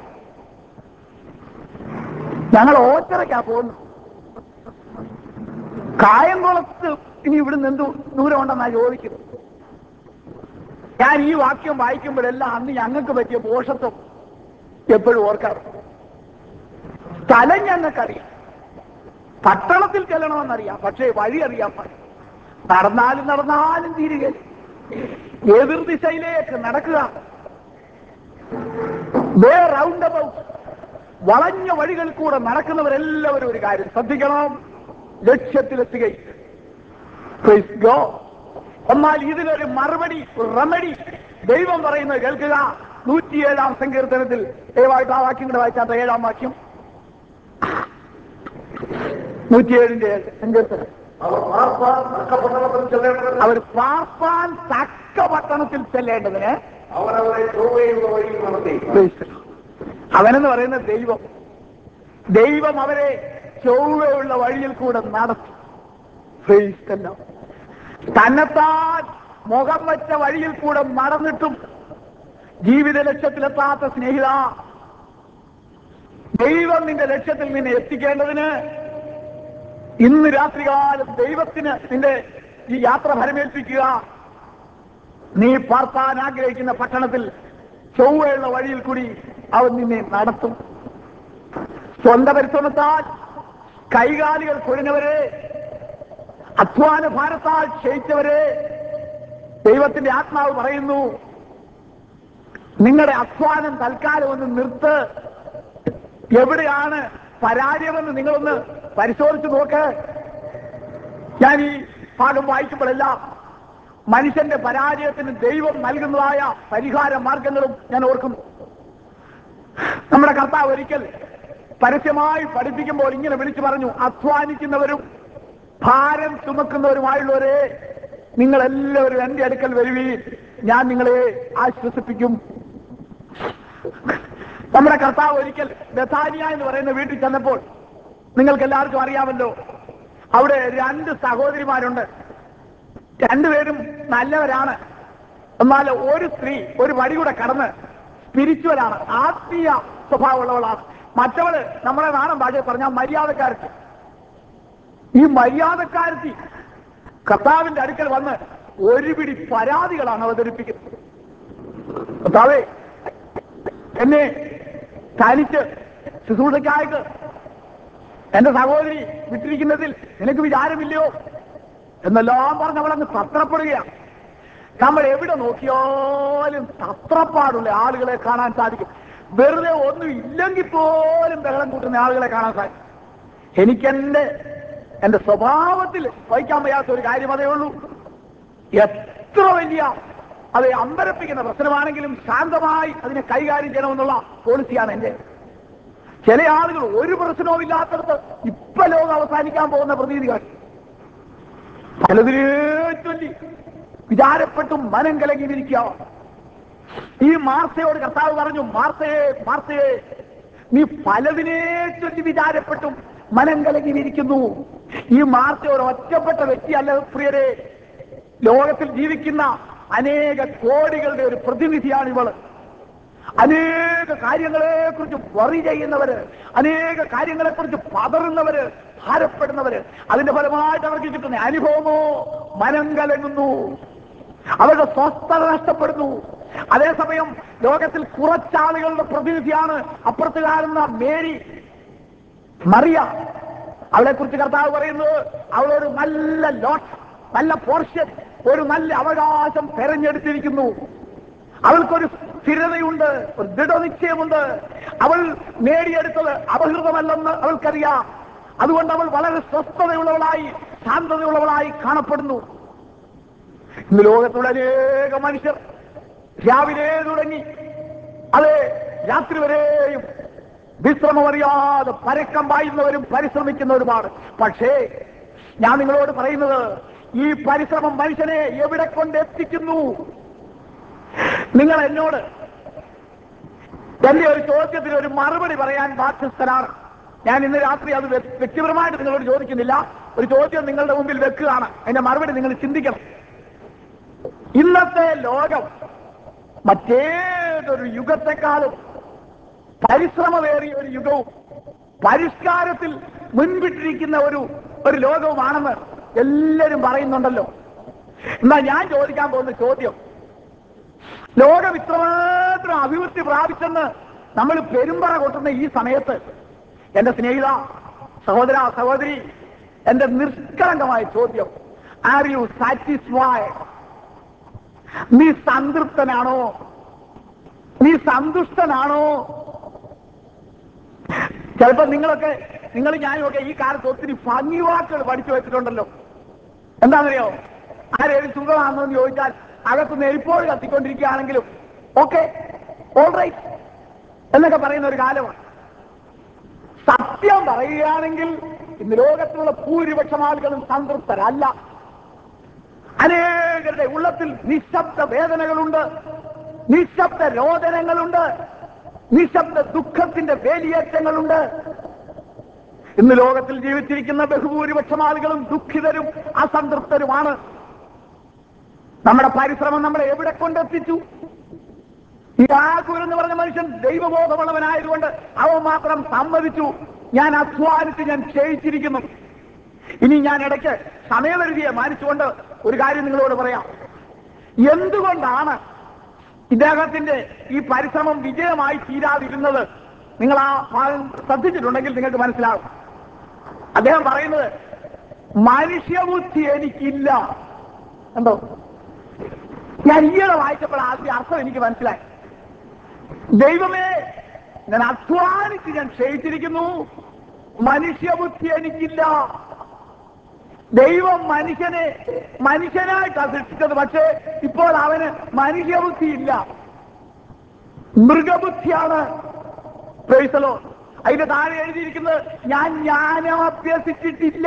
Speaker 1: ഞങ്ങൾ ഓച്ചറയ്ക്കാ പോകുന്നു കായംകുളത്ത് ഇനി ഇവിടുന്ന് എന്ത് ദൂരമുണ്ടെന്നാ ചോദിക്കുന്നത് ഞാൻ ഈ വാക്യം വായിക്കുമ്പോഴെല്ലാം അന്ന് ഞങ്ങൾക്ക് പറ്റിയ പോഷത്വം എപ്പോഴും ഓർക്കാറ് സ്ഥലം ഞങ്ങൾക്കറിയാം പട്ടണത്തിൽ ചെല്ലണമെന്നറിയാം പക്ഷേ വഴി അറിയാൻ പാടില്ല നടന്നാലും നടന്നാലും തീരുകയില്ല എതിർ ദിശയിലേക്ക് നടക്കുക റൗണ്ട് അബൌട്ട് വളഞ്ഞ വഴികളിൽ കൂടെ നടക്കുന്നവരെല്ലാവരും ഒരു കാര്യം ശ്രദ്ധിക്കണം ലക്ഷ്യത്തിലെത്തുകയും Praise God. എന്നാൽ ഇതിനൊരു മറുപടി റെമഡി ദൈവം പറയുന്നത് കേൾക്കുക നൂറ്റിയേഴാം സങ്കീർത്തനത്തിൽ ദയവായിട്ട് ആ വാക്യം കൂടെ വായിച്ചാത്ത ഏഴാം വാക്യം നൂറ്റിയേഴിന്റെ ഏഴ് സങ്കീർത്തനം
Speaker 2: അവർ പാർപ്പാൻ തക്കപട്ടണത്തിൽ ചെല്ലേണ്ടത്
Speaker 1: അവർ പാർപ്പാൻ തക്ക പട്ടണത്തിൽ ചെല്ലേണ്ടതിന്
Speaker 2: അവരവരെ ചൊവ്വയുള്ള വഴിയിൽ നടത്തി
Speaker 1: Praise the Lord. അവനെന്ന് പറയുന്ന ദൈവം ദൈവം അവരെ ചൊവ്വയുള്ള വഴിയിൽ കൂടെ നടത്തി Praise the Lord. തന്നെത്താൻ മുഖം വെച്ച വഴിയിൽ കൂടെ നടന്നിട്ടും ജീവിത ലക്ഷ്യത്തിലെത്താത്ത സ്നേഹിത ദൈവം നിന്റെ ലക്ഷ്യത്തിൽ നിന്നെ എത്തിക്കേണ്ടതിന് ഇന്ന് രാത്രികാലം ദൈവത്തിന് നിന്റെ ഈ യാത്ര ഫലമേൽപ്പിക്കുക നീ പാർത്താൻ ആഗ്രഹിക്കുന്ന പട്ടണത്തിൽ ചൊവ്വയുള്ള വഴിയിൽ കൂടി അവൻ നിന്നെ നടത്തും സ്വന്തം പരിശ്രമത്താൽ കൈകാലികൾ കുഴഞ്ഞവരെ അധ്വാന ഭാരത്താൽ ക്ഷയിച്ചവരെ ദൈവത്തിന്റെ ആത്മാവ് പറയുന്നു നിങ്ങളുടെ അധ്വാനം തൽക്കാലം ഒന്ന് നിർത്ത് എവിടെയാണ് പരാജയമെന്ന് നിങ്ങളൊന്ന് പരിശോധിച്ച് നോക്ക് ഞാൻ ഈ ഭാഗം വായിക്കുമ്പോഴെല്ലാം മനുഷ്യന്റെ പരാജയത്തിന് ദൈവം നൽകുന്നതായ പരിഹാര മാർഗങ്ങളും ഞാൻ ഓർക്കുന്നു നമ്മുടെ കർത്താവ് ഒരിക്കൽ പരസ്യമായി പഠിപ്പിക്കുമ്പോൾ ഇങ്ങനെ വിളിച്ചു പറഞ്ഞു അധ്വാനിക്കുന്നവരും ഭാരം ചുമക്കുന്നവരുമായുള്ളവരെ നിങ്ങൾ എല്ലാവരും എന്റെ അടുക്കൽ വരുവീൻ ഞാൻ നിങ്ങളെ ആശ്വസിപ്പിക്കും നമ്മുടെ കർത്താവ് ഒരിക്കൽ ബഥാനിയ എന്ന് പറയുന്ന വീട്ടിൽ ചെന്നപ്പോൾ നിങ്ങൾക്ക് എല്ലാവർക്കും അറിയാമല്ലോ അവിടെ രണ്ട് സഹോദരിമാരുണ്ട് രണ്ടുപേരും നല്ലവരാണ് എന്നാൽ ഒരു സ്ത്രീ ഒരു വഴി കൂടെ കടന്ന് സ്പിരിച്വലാണ് ആത്മീയ സ്വഭാവമുള്ളവളാണ് മറ്റവള് നമ്മുടെ നാടൻ ഭാഷയിൽ പറഞ്ഞാൽ മര്യാദക്കാരത്തി ഈ മര്യാദക്കാരത്തി കർത്താവിന്റെ അടുക്കൽ വന്ന് ഒരു പിടി പരാതികളാണ് അവതരിപ്പിക്കുന്നത് കർത്താവേ എന്നെ തനിച്ച് ശുശ്രൂഷയ്ക്കായിട്ട് എന്റെ സഹോദരി വിട്ടിരിക്കുന്നതിൽ നിനക്ക് വിചാരമില്ലയോ എന്നെല്ലാം പറഞ്ഞ് അവളങ്ങ് തത്രപ്പെടുകയാണ് നമ്മൾ എവിടെ നോക്കിയാലും തത്രപ്പാടുള്ള ആളുകളെ കാണാൻ സാധിക്കും വെറുതെ ഒന്നും ഇല്ലെങ്കിൽ പോലും ബഹളം കൂട്ടുന്ന ആളുകളെ കാണാൻ സാധിക്കും എനിക്കെന്റെ എന്റെ സ്വഭാവത്തിൽ വഹിക്കാൻ വയ്യാത്ത ഒരു കാര്യം അതേ ഉള്ളൂ എത്ര വലിയ അത് അമ്പരപ്പിക്കുന്ന പ്രശ്നമാണെങ്കിലും ശാന്തമായി അതിനെ കൈകാര്യം ചെയ്യണമെന്നുള്ള പോളിസിയാണ് എന്റെ ചില ആളുകൾ ഒരു പ്രശ്നവും ഇല്ലാത്തടത്ത് ഇപ്പൊ ലോകം അവസാനിക്കാൻ പോകുന്ന പ്രതീതികൾ പലതിനെ ചൊല്ലി വിചാരപ്പെട്ടും മനം കലങ്ങിയിരിക്കുക ഈ മാർസയോട് കർത്താവ് പറഞ്ഞു മാർസയെ മാർസയെ നീ പലതിനെ ചൊല്ലി വിചാരപ്പെട്ടും മനം കലങ്ങിയിരിക്കുന്നു ഈ മാർസ ഒരു ഒറ്റപ്പെട്ട വ്യക്തിയല്ല പ്രിയരെ ലോകത്തിൽ ജീവിക്കുന്ന അനേക കോടികളുടെ ഒരു പ്രതിനിധിയാണ് ഇവള് അനേക കാര്യങ്ങളെ കുറിച്ച് വറി ചെയ്യുന്നവര് അനേക കാര്യങ്ങളെ കുറിച്ച് പതറുന്നവര് ഭാരപ്പെടുന്നവര് അതിന്റെ ഫലമായിട്ട് അവർക്ക് കിട്ടുന്ന അനുഭവമോ മനം കലങ്ങുന്നു അവരുടെ സ്വസ്ഥത നഷ്ടപ്പെടുന്നു അതേസമയം ലോകത്തിൽ കുറച്ചാളുകളുടെ പ്രതിനിധിയാണ് അപ്പുറത്ത് കാണുന്ന മേരി മറിയ അവളെ കുറിച്ച് കർത്താവ് പറയുന്നത് അവളൊരു നല്ല ലോട്ട് നല്ല പോർഷൻ ഒരു നല്ല അവകാശം തെരഞ്ഞെടുത്തിരിക്കുന്നു അവൾക്കൊരു സ്ഥിരതയുണ്ട് ഒരു ദൃഢനിശ്ചയമുണ്ട് അവൾ നേടിയെടുത്തത് അപഹൃതമല്ലെന്ന് അവൾക്കറിയാം അതുകൊണ്ട് അവൾ വളരെ സ്വസ്ഥതയുള്ളവളായി ശാന്തതയുള്ളവളായി കാണപ്പെടുന്നു ഇന്ന് ലോകത്തുള്ള അനേക മനുഷ്യർ രാവിലെ തുടങ്ങി അതെ രാത്രി വരെയും വിശ്രമമറിയാതെ പരക്കം പായുന്നവരും പരിശ്രമിക്കുന്നവരുമാണ് പക്ഷേ ഞാൻ നിങ്ങളോട് പറയുന്നത് ഈ പരിശ്രമം മനുഷ്യനെ എവിടെ കൊണ്ടെത്തിക്കുന്നു നിങ്ങൾ എന്നോട് എന്റെ ഒരു ചോദ്യത്തിന് ഒരു മറുപടി പറയാൻ ബാധ്യസ്ഥനാണ് ഞാൻ ഇന്ന് രാത്രി അത് വ്യ- വ്യക്തിപരമായിട്ട് നിങ്ങളോട് ചോദിക്കുന്നില്ല ഒരു ചോദ്യം നിങ്ങളുടെ മുമ്പിൽ വെക്കുകയാണ് അതിന്റെ മറുപടി നിങ്ങൾ ചിന്തിക്കണം ഇന്നത്തെ ലോകം മറ്റേതൊരു യുഗത്തെക്കാളും പരിശ്രമമേറിയ ഒരു യുഗവും പരിഷ്കാരത്തിൽ മുൻപിട്ടിരിക്കുന്ന ഒരു ഒരു ലോകവുമാണെന്ന് എല്ലാവരും പറയുന്നുണ്ടല്ലോ എന്നാ ഞാൻ ചോദിക്കാൻ പോകുന്ന ചോദ്യം ലോകം ഇത്രമാത്രം അഭിവൃദ്ധി പ്രാപിച്ചെന്ന് നമ്മൾ പെരുമ്പറ കൊട്ടുന്ന ഈ സമയത്ത് എന്റെ സ്നേഹിത സഹോദര സഹോദരി എന്റെ നിഷ്കളങ്കമായ ചോദ്യം ആർ യു സാറ്റിസ്ഫൈഡ് നീ സംതൃപ്തനാണോ നീ സന്തുഷ്ടനാണോ ചിലപ്പോ നിങ്ങളൊക്കെ നിങ്ങൾ ഞാനും ഒക്കെ ഈ കാലത്ത് ഒത്തിരി ഭംഗി വാക്കുകൾ പഠിച്ചു വെച്ചിട്ടുണ്ടല്ലോ എന്താണെന്നറിയോ ആരേലും സുഖമാണെന്ന് എന്ന് ചോദിച്ചാൽ അകത്ത് നെരിപ്പോട് കത്തിക്കൊണ്ടിരിക്കുകയാണെങ്കിലും ഓക്കെ ഓൾ റൈറ്റ് എന്നൊക്കെ പറയുന്ന ഒരു കാലമാണ് സത്യം പറയുകയാണെങ്കിൽ ഇന്ന് ലോകത്തിലുള്ള ഭൂരിപക്ഷം ആളുകളും സംതൃപ്തരല്ല അനേകരുടെ ഉള്ളത്തിൽ നിശബ്ദ വേദനകളുണ്ട് നിശബ്ദ രോദനങ്ങളുണ്ട് നിശബ്ദ ദുഃഖത്തിന്റെ വേലിയേറ്റങ്ങളുണ്ട് ഇന്ന് ലോകത്തിൽ ജീവിച്ചിരിക്കുന്ന ബഹുഭൂരിപക്ഷം ആളുകളും ദുഃഖിതരും അസംതൃപ്തരുമാണ് നമ്മുടെ പരിശ്രമം നമ്മളെ എവിടെ കൊണ്ടെത്തിച്ചു ഈ ആകൂർ എന്ന് പറഞ്ഞ മനുഷ്യൻ ദൈവബോധമുള്ളവനായതുകൊണ്ട് അവൻ മാത്രം സമ്മതിച്ചു ഞാൻ അധ്വാനിച്ച് ഞാൻ ക്ഷയിച്ചിരിക്കുന്നു ഇനി ഞാൻ ഇടയ്ക്ക് സമയപരിധിയെ മാനിച്ചുകൊണ്ട് ഒരു കാര്യം നിങ്ങളോട് പറയാം എന്തുകൊണ്ടാണ് ഇദ്ദേഹത്തിന്റെ ഈ പരിശ്രമം വിജയമായി തീരാതിരുന്നത് നിങ്ങൾ ആ ഭാഗം ശ്രദ്ധിച്ചിട്ടുണ്ടെങ്കിൽ നിങ്ങൾക്ക് മനസ്സിലാകും അദ്ദേഹം പറയുന്നത് മനുഷ്യബുദ്ധി എനിക്കില്ല എന്തോ ഞാൻ ഈയിടെ വായിച്ചപ്പോൾ ആദ്യ അർത്ഥം എനിക്ക് മനസ്സിലായി ദൈവമേ ഞാൻ അധ്വാനിച്ച് ഞാൻ ക്ഷയിച്ചിരിക്കുന്നു മനുഷ്യബുദ്ധി എനിക്കില്ല ദൈവം മനുഷ്യനെ മനുഷ്യനായിട്ടാണ് സൃഷ്ടിച്ചത് പക്ഷേ ഇപ്പോൾ അവന് മനുഷ്യബുദ്ധിയില്ല മൃഗബുദ്ധിയാണ് പ്രൈസലോ അതിന്റെ താഴെ എഴുതിയിരിക്കുന്നത് ഞാൻ ജ്ഞാനം അഭ്യസിച്ചിട്ടില്ല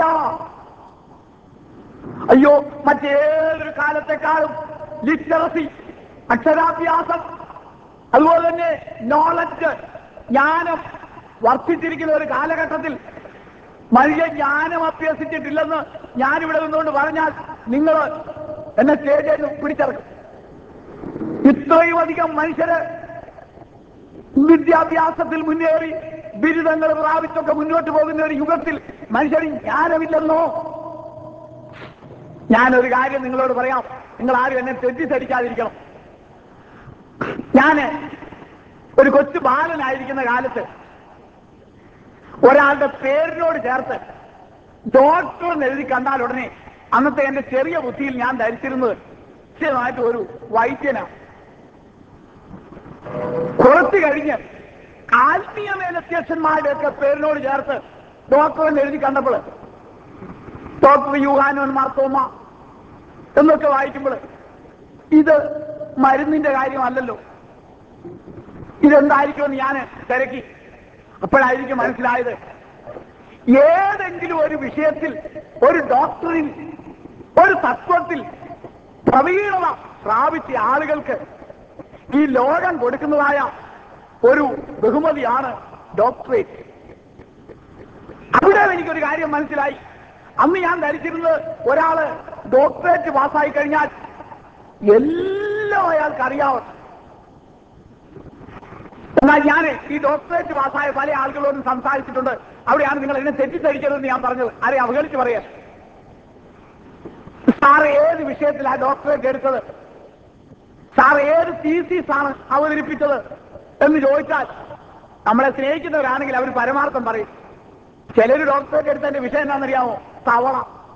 Speaker 1: അയ്യോ മറ്റേതൊരു കാലത്തെക്കാളും ലിറ്ററസി അക്ഷരാഭ്യാസം അതുപോലെ തന്നെ നോളജ് ജ്ഞാനം വർദ്ധിച്ചിരിക്കുന്ന ഒരു കാലഘട്ടത്തിൽ മനുഷ്യ ജ്ഞാനം അഭ്യസിച്ചിട്ടില്ലെന്ന് ഞാനിവിടെ നിന്നുകൊണ്ട് പറഞ്ഞാൽ നിങ്ങൾ എന്നെ സ്റ്റേജിൽ പിടിച്ചിറക്കും ഇത്രയും അധികം മനുഷ്യര് വിദ്യാഭ്യാസത്തിൽ മുന്നേറി ബിരുദങ്ങൾ പ്രാപിച്ചൊക്കെ മുന്നോട്ട് പോകുന്ന ഒരു യുഗത്തിൽ മനുഷ്യന് ജ്ഞാനമില്ലെന്നോ ഞാനൊരു കാര്യം നിങ്ങളോട് പറയാം നിങ്ങൾ ആരും എന്നെ തെറ്റിദ്ധരിക്കാതിരിക്കണം ഞാന് ഒരു കൊച്ചു ബാലനായിരിക്കുന്ന കാലത്ത് ഒരാളുടെ പേരിനോട് ചേർത്ത് ഡോക്ടർ എന്ന് എഴുതി കണ്ടാൽ ഉടനെ അന്നത്തെ എന്റെ ചെറിയ ബുദ്ധിയിൽ ഞാൻ ധരിച്ചിരുന്നത് നിശ്ചയമായിട്ട് ഒരു വൈദ്യനാണ് കുറച്ച് കഴിഞ്ഞ് ആത്മീയ മേലധ്യക്ഷന്മാരുടെ ഒക്കെ പേരിനോട് ചേർത്ത് ഡോക്ടർ എഴുതി കണ്ടപ്പോൾ ഡോക്ടർ യുഹാനോൻ മാർത്തോമ എന്നൊക്കെ വായിക്കുമ്പോൾ ഇത് മരുന്നിന്റെ കാര്യമല്ലല്ലോ ഇതെന്തായിരിക്കുമെന്ന് ഞാൻ തിരക്കി അപ്പോഴായിരിക്കും മനസ്സിലായത് ഏതെങ്കിലും ഒരു വിഷയത്തിൽ ഒരു ഡോക്ടറിൽ ഒരു തത്വത്തിൽ പ്രവീണത പ്രാപിച്ച ആളുകൾക്ക് ഈ ലോകം കൊടുക്കുന്നതായ ഒരു ബഹുമതിയാണ് ഡോക്ടറേറ്റ് അവിടെ എനിക്കൊരു കാര്യം മനസ്സിലായി അന്ന് ഞാൻ ധരിച്ചിരുന്നത് ഒരാള് ഡോക്ടറേറ്റ് പാസ്സായി കഴിഞ്ഞാൽ എല്ലാം അയാൾക്ക് അറിയാവും എന്നാൽ ഞാൻ ഈ ഡോക്ടറേറ്റ് പാസ്സായ പല ആളുകളോടും സംസാരിച്ചിട്ടുണ്ട് അവിടെയാണ് നിങ്ങൾ എന്നെ തെറ്റിദ്ധരിക്കരുതെന്ന് ഞാൻ പറഞ്ഞത് ആരെ അവഗണിച്ച് പറയാം സാർ ഏത് വിഷയത്തിലാണ് ഡോക്ടറേറ്റ് എടുത്തത് സാർ ഏത് തീസീസ് ആണ് അവതരിപ്പിച്ചത് എന്ന് ചോദിച്ചാൽ നമ്മളെ സ്നേഹിക്കുന്നവരാണെങ്കിൽ അവർ പരമാർത്ഥം പറയും ചിലര് ഡോക്ടറേറ്റ് എടുത്തതിന്റെ വിഷയം എന്താണെന്നറിയാമോ തവള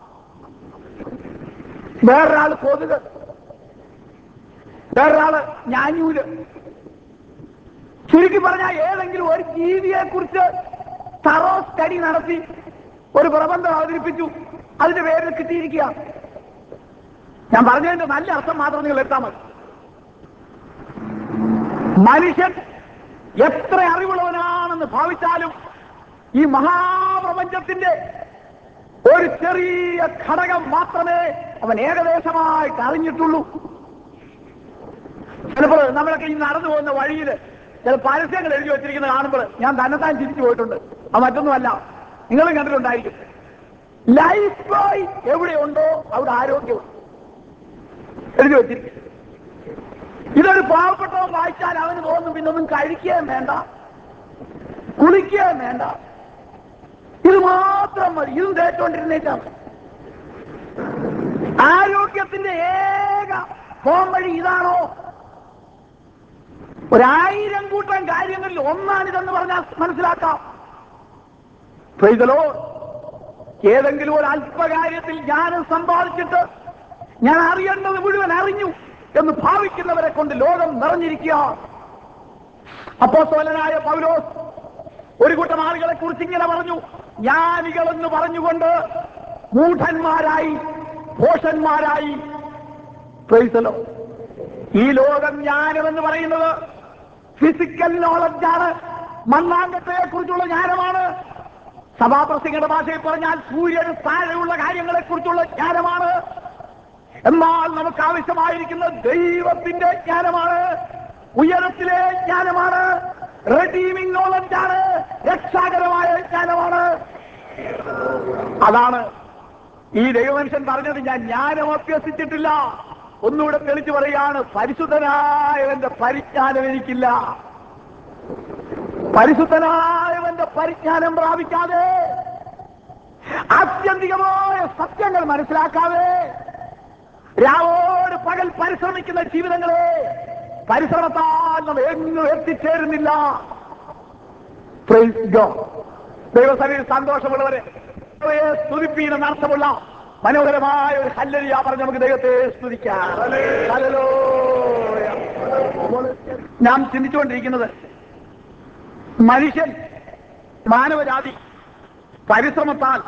Speaker 1: വേറൊരാൾ കൊതുക് വേറൊരാള് ഞാഞ്ഞൂല് ചുരുക്കി പറഞ്ഞാൽ ഏതെങ്കിലും ഒരു ജീവിയെ കുറിച്ച് തറോ സ്റ്റഡി നടത്തി ഒരു പ്രബന്ധം അവതരിപ്പിച്ചു അതിന്റെ പേരിൽ കിട്ടിയിരിക്കുക ഞാൻ പറഞ്ഞതിന്റെ നല്ല അർത്ഥം മാത്രം നിങ്ങൾ എടുത്താൽ മതി മനുഷ്യൻ എത്ര അറിവുള്ളവനാണെന്ന് ഭാവിച്ചാലും ഈ മഹാപ്രപഞ്ചത്തിന്റെ ഒരു ചെറിയ ഘടകം മാത്രമേ അവൻ ഏകദേശമായിട്ട് അറിഞ്ഞിട്ടുള്ളൂ ചിലപ്പോൾ നമ്മളൊക്കെ ഈ നടന്നു പോകുന്ന വഴിയിൽ ചില പരസ്യങ്ങൾ എഴുതി വെച്ചിരിക്കുന്നത് കാണുമ്പോൾ ഞാൻ തന്നെത്താൻ ചിരിച്ചു പോയിട്ടുണ്ട് അത് മറ്റൊന്നുമല്ല നിങ്ങളും കണ്ടിട്ടുണ്ടായിരിക്കും ലൈഫ് ബോയ് എവിടെയുണ്ടോ അവിടെ ആരോഗ്യമുണ്ട് എഴുതി വെച്ചിരിക്കും ഇതൊരു പാവപ്പെട്ടവൻ വായിച്ചാൽ അവന് തോന്നും പിന്നൊന്നും കഴിക്കുകയും വേണ്ട കുളിക്കുകയും വേണ്ട ഇത് മാത്രം മതി ഇതും തേച്ചോണ്ടിരുന്നേക്കാം ആരോഗ്യത്തിന്റെ ഏക ഫോം വഴി ഇതാണോ ഒരായിരം കൂട്ടം കാര്യങ്ങളിൽ ഒന്നാണിതെന്ന് പറഞ്ഞാൽ മനസ്സിലാക്കാം Praise the Lord. ഏതെങ്കിലും ഒരു അല്പകാര്യത്തിൽ ജ്ഞാനം സമ്പാദിച്ചിട്ട് ഞാൻ അറിയേണ്ടത് മുഴുവൻ അറിഞ്ഞു എന്ന് ഭാവിക്കുന്നവരെ കൊണ്ട് ലോകം നിറഞ്ഞിരിക്കുക അപ്പോസ്തലനായ പൗലോസ് ഒരു കൂട്ടം ആളുകളെ കുറിച്ച് ഇങ്ങനെ പറഞ്ഞു ജ്ഞാനികളെന്ന് പറഞ്ഞുകൊണ്ട് മൂഢന്മാരായി ഭോഷന്മാരായി Praise the Lord. ഈ ലോകം ജ്ഞാനമെന്ന് പറയുന്നത് ഫിസിക്കൽ നോളജാണ് മണ്ണാങ്കത്തെ കുറിച്ചുള്ള ജ്ഞാനമാണ് സഭാപ്രസംഗയുടെ ഭാഷയിൽ പറഞ്ഞാൽ സൂര്യന് താഴെയുള്ള കാര്യങ്ങളെ കുറിച്ചുള്ള ജ്ഞാനമാണ് എന്നാൽ നമുക്ക് ആവശ്യമായിരിക്കുന്ന ദൈവത്തിന്റെ ജ്ഞാനമാണ് ഉയരത്തിലെ ജ്ഞാനമാണ് റെഡീമിംഗ് നോളജാണ് രക്ഷാകരമായ ജ്ഞാനമാണ് അതാണ് ഈ ദൈവമനുഷ്യൻ പറഞ്ഞത് ഞാൻ ജ്ഞാനം അഭ്യസിച്ചിട്ടില്ല ഒന്നുകൂടെ തെളിച്ചു പറയാണ് പരിശുദ്ധനായവന്റെ പരിജ്ഞാനം എനിക്കില്ല പരിശുദ്ധനായവന്റെ പരിജ്ഞാനം പ്രാപിക്കാതെ ആത്യന്തികമായ സത്യങ്ങൾ മനസ്സിലാക്കാതെ രാവോട് പകൽ പരിശ്രമിക്കുന്ന ജീവിതങ്ങളെ പരിശ്രമത്താൽ നമ്മൾ എങ്ങും എത്തിച്ചേരുന്നില്ല Praise God. ദൈവസഭയിൽ സന്തോഷമുള്ളവരെ ദൈവത്തെ സ്തുതിപ്പീന അർത്ഥമുള്ള മനോഹരമായ ഒരു ഹല്ലരിയ പറഞ്ഞ് നമുക്ക് ദൈവത്തെ സ്തുതിക്കാം ഹല്ലേലൂയ. നാം ചിന്തിച്ചുകൊണ്ടിരിക്കുന്നത് മനുഷ്യൻ മാനവജാതി പരിശ്രമത്താൽ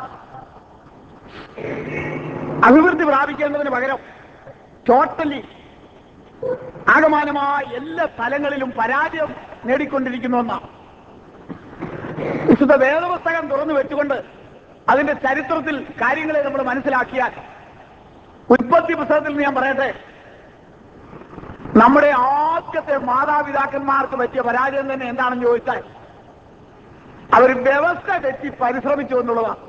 Speaker 1: അഭിവൃദ്ധി പ്രാപിക്കേണ്ടതിന് പകരം ടോട്ടലി ആകമാനമായ എല്ലാ തലങ്ങളിലും പരാജയം നേടിക്കൊണ്ടിരിക്കുന്ന ഒന്നാണ് വിശുദ്ധ വേദപുസ്തകം തുറന്നു വെച്ചുകൊണ്ട് അതിന്റെ ചരിത്രത്തിൽ കാര്യങ്ങളെ നമ്മൾ മനസ്സിലാക്കിയാൽ ഉത്പത്തി പുസ്തകത്തിൽ നിന്ന് ഞാൻ പറയട്ടെ നമ്മുടെ ആദ്യത്തെ മാതാപിതാക്കന്മാർക്ക് പറ്റിയ പരാജയം തന്നെ എന്താണെന്ന് ചോദിച്ചാൽ അവർ വ്യവസ്ഥ തെറ്റി പരിശ്രമിച്ചു എന്നുള്ളതാണ്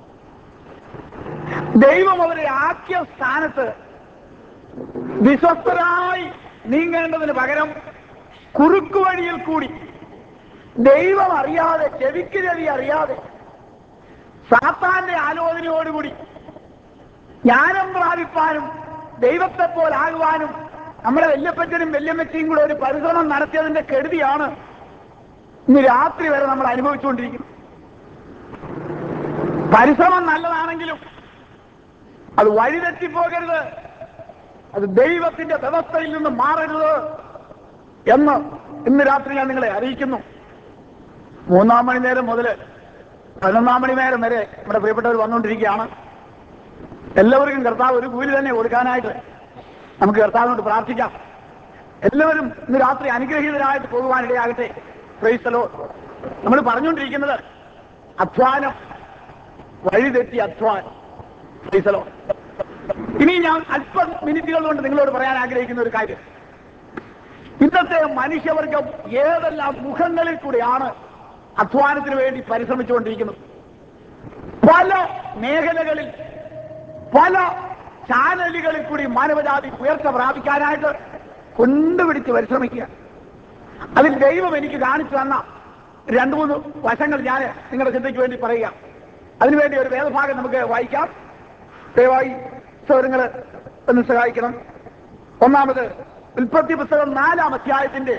Speaker 1: ദൈവം അവരെ ആക്കിയ സ്ഥാനത്ത് വിശ്വസ്തരായി നീങ്ങേണ്ടതിന് പകരം കുറുക്കു വഴിയിൽ കൂടി ദൈവം അറിയാതെ ചെവിക്ക് ചെവി അറിയാതെ സാത്താന്റെ ആലോചനയോടുകൂടി ജ്ഞാനം പ്രാപിപ്പാനും ദൈവത്തെ പോലാകുവാനും നമ്മുടെ വല്യപ്പച്ചനും വല്യമ്മച്ചയും കൂടെ ഒരു പരിശ്രമം നടത്തിയതിന്റെ കെടുതിയാണ് ഇന്ന് രാത്രി വരെ നമ്മൾ അനുഭവിച്ചുകൊണ്ടിരിക്കുന്നത് പരിശ്രമം നല്ലതാണെങ്കിലും അത് വഴിതെറ്റിപ്പോകരുത് അത് ദൈവത്തിന്റെ വ്യവസ്ഥയിൽ നിന്ന് മാറരുത് എന്ന് ഇന്ന് രാത്രി ഞാൻ നിങ്ങളെ അറിയിക്കുന്നു മൂന്നാം മണി നേരം മുതൽ പതിനൊന്നാം മണി നേരം വരെ നമ്മുടെ പ്രിയപ്പെട്ടവർ വന്നുകൊണ്ടിരിക്കുകയാണ് എല്ലാവർക്കും കർത്താവ് ഒരു കൂലി തന്നെ കൊടുക്കാനായിട്ട് നമുക്ക് കർത്താവിനോട് പ്രാർത്ഥിക്കാം എല്ലാവരും ഇന്ന് രാത്രി അനുഗ്രഹീതരായിട്ട് പോകുവാനിടയാകട്ടെ ക്രൈസ്തലോ നമ്മൾ പറഞ്ഞുകൊണ്ടിരിക്കുന്നത് അധ്വാനം വഴിതെറ്റി അധ്വാനം ക്രൈസ്തലോ ഇനി ഞാൻ അല്പം മിനിറ്റുകൾ കൊണ്ട് നിങ്ങളോട് പറയാൻ ആഗ്രഹിക്കുന്ന ഒരു കാര്യം ഇന്നത്തെ മനുഷ്യവർഗം ഏതെല്ലാം മുഖങ്ങളിൽ കൂടെയാണ് അധ്വാനത്തിന് വേണ്ടി പരിശ്രമിച്ചുകൊണ്ടിരിക്കുന്നത് പല മേഖലകളിൽ പല ചാനലുകളിൽ കൂടി മാനവജാതി ഉയർച്ച പ്രാപിക്കാനായിട്ട് കൊണ്ടുപിടിച്ച് പരിശ്രമിക്കുക അതിൽ ദൈവം എനിക്ക് കാണിച്ചു തന്ന രണ്ടു മൂന്ന് വശങ്ങൾ ഞാൻ നിങ്ങളുടെ ചിന്തയ്ക്ക് വേണ്ടി പറയുക അതിനുവേണ്ടി ഒരു വേദഭാഗം നമുക്ക് വായിക്കാം ദയവായി സൗരങ്ങൾ ഒന്ന് സഹായിക്കണം ഒന്നാമത് ഉൽപ്പത്തി പുസ്തകം നാലാം അധ്യായത്തിന്റെ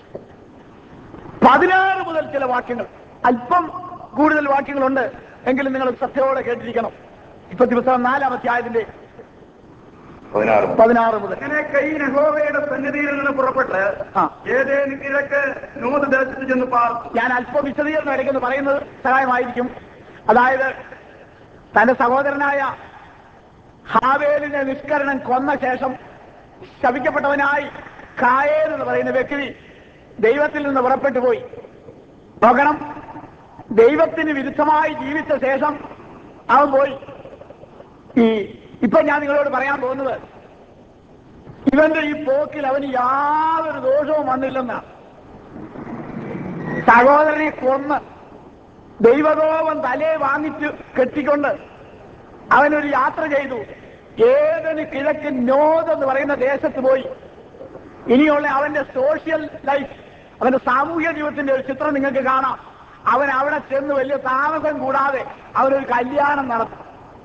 Speaker 1: പതിനാറ് മുതൽ ചില വാക്യങ്ങൾ അല്പം കൂടുതൽ വാക്യങ്ങളുണ്ട് എങ്കിലും നിങ്ങൾ ശ്രദ്ധയോടെ കേട്ടിരിക്കണം ഉൽപ്പത്തി പുസ്തകം നാലാം അധ്യായത്തിന്റെ
Speaker 2: പതിനാറ്
Speaker 1: പതിനാറ് മുതൽ
Speaker 2: അങ്ങനെ കൈ യഹോവയുടെ സന്നിധിയിൽ നിന്ന് പുറപ്പെട്ട്
Speaker 1: ആ.
Speaker 2: ഏതേന് കിഴക്ക് നൂത് ദേശത്ത് ചെന്ന് പാർത്തു
Speaker 1: ഞാൻ അല്പം വിശദീകരണം ഇടയ്ക്കെന്ന് പറയുന്നത് സഹായമായിരിക്കും അതായത് തന്റെ സഹോദരനായ ഹാവേലിനെ നിഷ്കരണം കൊന്ന ശേഷം ശപിക്കപ്പെട്ടവനായി കായേൻ എന്ന് പറയുന്ന വ്യക്തി ദൈവത്തിൽ നിന്ന് പുറപ്പെട്ടു പോയി നോക്കണം ദൈവത്തിന് വിരുദ്ധമായി ജീവിച്ച ശേഷം അവൻ പോയി ഈ ഇപ്പൊ ഞാൻ നിങ്ങളോട് പറയാൻ പോകുന്നത് ഇവന്റെ ഈ പോക്കിൽ അവന് യാതൊരു ദോഷവും വന്നില്ലെന്നാണ് സഹോദരനെ കൊന്ന് ദൈവകോപം തലേ വാങ്ങിച്ച് കെട്ടിക്കൊണ്ട് അവനൊരു യാത്ര ചെയ്തു ഏതൊരു കിഴക്ക് നോദ് എന്ന് പറയുന്ന ദേശത്ത് പോയി ഇനിയുള്ള അവന്റെ സോഷ്യൽ ലൈഫ് അവന്റെ സാമൂഹ്യ ജീവിതത്തിന്റെ ഒരു ചിത്രം നിങ്ങൾക്ക് കാണാം അവൻ അവിടെ ചെന്ന് വലിയ താമസം കൂടാതെ അവനൊരു കല്യാണം നടത്തും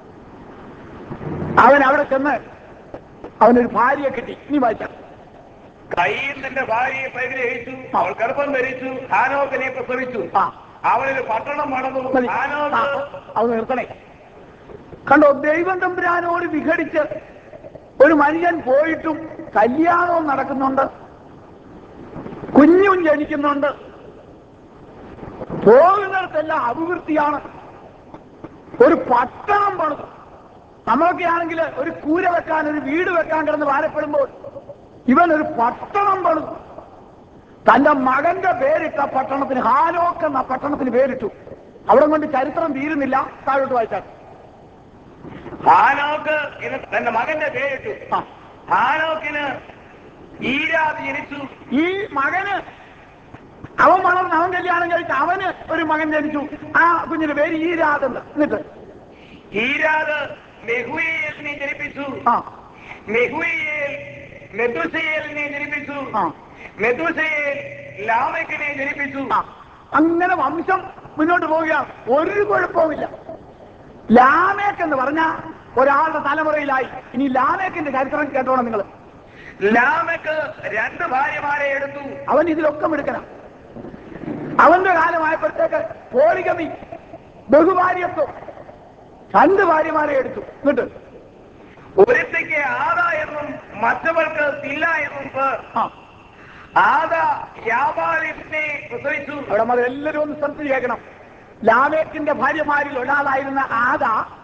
Speaker 1: അവൻ അവിടെ ചെന്ന് അവനൊരു ഭാര്യയെ കിട്ടി ഇനി വായിക്കാം
Speaker 2: കയ്യിൽ തന്റെ ഭാര്യയെ പരിഗ്രഹിച്ചു അവൾ ഗർഭം ധരിച്ചു ഹാനോക്കിനെ പ്രസവിച്ചു
Speaker 1: ആ
Speaker 2: അവനൊരു പട്ടണം വളർന്നു
Speaker 1: മതി. ആ,
Speaker 2: ഹാനോക്ക്
Speaker 1: അത് നിർത്തണേ കണ്ടോ ദൈവം തമ്പുരാനോട് വിഘടിച്ച് ഒരു മനുഷ്യൻ പോയിട്ടും കല്യാണവും നടക്കുന്നുണ്ട് കുഞ്ഞും ജനിക്കുന്നുണ്ട് പോകുന്നിടത്തെല്ലാം അഭിവൃദ്ധിയാണ് ഒരു പട്ടണം പണിതു നമ്മളൊക്കെ ആണെങ്കിൽ ഒരു കൂര വെക്കാൻ ഒരു വീട് വെക്കാൻ കിടന്ന് ഭാരപ്പെടുമ്പോൾ ഇവൻ ഒരു പട്ടണം പണിതു തന്റെ മകന്റെ പേരിട്ട പട്ടണത്തിന് ഹാലോക്ക് എന്ന പട്ടണത്തിന് പേരിട്ടു അവിടെ കൊണ്ട് ചരിത്രം തീരുന്നില്ല താഴോട്ട് വായിച്ചാൽ
Speaker 2: ഹാനോക്ക് എന്ന് തന്റെ മകന്റെ പേരിട്ടു
Speaker 1: ആ.
Speaker 2: ഹാനോക്കിന് ഈരാത് ജനിച്ചു
Speaker 1: ഈ മകന് അവൻ വളർന്ന് അവൻ കല്യാണം കഴിച്ച് അവന് ഒരു മകൻ ജനിച്ചു ആ കുഞ്ഞിന്റെ പേര് ഈ രാതെന്ന് എന്നിട്ട്
Speaker 2: ഈരാത് മെഹുയേലിനെ ജനിപ്പിച്ചു
Speaker 1: ആ
Speaker 2: മെഹുയേൽ മെതുസയേലിനെ ജനിപ്പിച്ചു
Speaker 1: ആ.
Speaker 2: മെതുസയേൽ ലാമക്കിനെ ജനിപ്പിച്ചു
Speaker 1: ആ അങ്ങനെ വംശം മുന്നോട്ട് പോവുകയാണ് ഒരു കുഴപ്പവുമില്ല ലാമേക്ക് എന്ന് പറഞ്ഞ ഒരാളുടെ തലമുറയിലായി ഇനി ലാമേക്കിന്റെ ചരിത്രം കേട്ടോണം നിങ്ങൾ
Speaker 2: ലാമക്ക് രണ്ട് ഭാര്യമാരെ എടുത്തു
Speaker 1: അവൻ ഇതിലൊക്കെ എടുക്കണം അവന്റെ കാലമായപ്പോഴത്തേക്ക് പോളിഗമി ബഹുഭാര്യത്വം രണ്ട് ഭാര്യമാരെ എടുത്തു എന്നിട്ട്
Speaker 2: ഒരുത്തിക്ക് ആദ എന്നും മറ്റവർക്ക് തില്ല എന്നും പേർ
Speaker 1: ആ
Speaker 2: ആദ യാബാലിനെ പ്രസവിച്ചു
Speaker 1: അവിടെ മതി എല്ലാവരും ഒന്ന് ശ്രദ്ധ കേൾക്കണം ലാമേക്കിന്റെ ഭാര്യമാരിൽ ഒരാളായിരുന്ന ആദ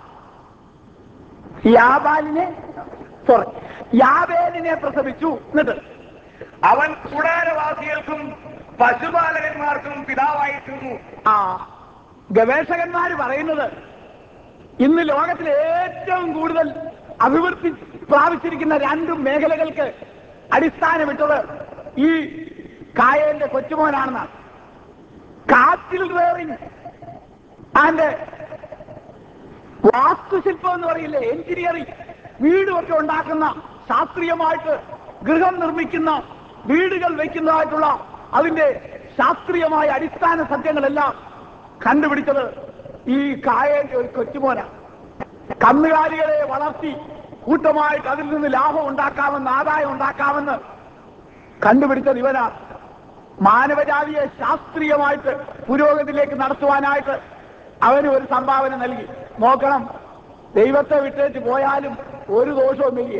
Speaker 1: യാബാലിനെ സോറി യാബേലിനെ പ്രസവിച്ചു എന്നിട്ട്
Speaker 2: അവൻ കൂടാരവാസികൾക്കും പശുപാലകന്മാർക്കും പിതാവായിട്ടിരുന്നു
Speaker 1: ആ ഗവേഷകന്മാർ പറയുന്നത് ഇന്ന് ലോകത്തിൽ ഏറ്റവും കൂടുതൽ അഭിവൃദ്ധി പ്രാപിച്ചിരിക്കുന്ന രണ്ട് മേഖലകൾക്ക് അടിസ്ഥാനമിട്ടത് ഈ കായലിന്റെ കൊച്ചുമോനാണെന്നാണ് കാറ്റിൽ വേറിങ് ആൻഡ് വാസ്തുശില്പം എന്ന് പറയില്ലേ എഞ്ചിനീയറിംഗ് വീടുമൊക്കെ ഉണ്ടാക്കുന്ന ശാസ്ത്രീയമായിട്ട് ഗൃഹം നിർമ്മിക്കുന്ന വീടുകൾ വയ്ക്കുന്നതായിട്ടുള്ള അതിന്റെ ശാസ്ത്രീയമായ അടിസ്ഥാന സത്യങ്ങളെല്ലാം കണ്ടുപിടിച്ചത് ഈ കായലിന്റെ ഒരു കൊച്ചുമോന കന്നുകാലികളെ വളർത്തി കൂട്ടമായിട്ട് അതിൽ നിന്ന് ലാഭം ഉണ്ടാക്കാമെന്ന് ആദായം ഉണ്ടാക്കാമെന്ന് കണ്ടുപിടിച്ചത് ഇവനാണ് മാനവജാതിയെ ശാസ്ത്രീയമായിട്ട് പുരോഗതിയിലേക്ക് നടത്തുവാനായിട്ട് അവന് ഒരു സംഭാവന നൽകി നോക്കണം ദൈവത്തെ വിട്ടേച്ച് പോയാലും ഒരു ദോഷവും ഇല്ലേ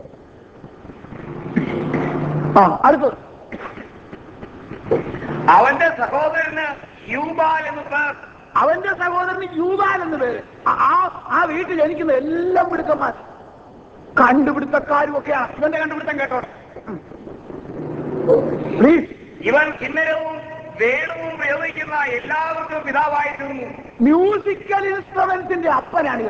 Speaker 1: ആ അടുത്തത്
Speaker 2: അവന്റെ സഹോദരന് യൂബാൽ എന്ന് പേർ
Speaker 1: അവന്റെ സഹോദരന് യൂതാൻ എന്ന് പേര് ആ- ആ ആ വീട്ടിൽ ജനിക്കുന്ന എല്ലാം പിടുത്തന്മാർ കണ്ടുപിടുത്തക്കാരും ഒക്കെയാണ് ഇവന്റെ കണ്ടുപിടുത്തം കേട്ടോ പ്ലീസ്
Speaker 2: ഇവൻ കിന്നരവും വേണവും പ്രയോഗിക്കുന്ന എല്ലാവർക്കും പിതാവായി തീർന്നു
Speaker 1: മ്യൂസിക്കൽ ഇൻസ്ട്രുമെന്റ്സിന്റെ അപ്പനാണിത്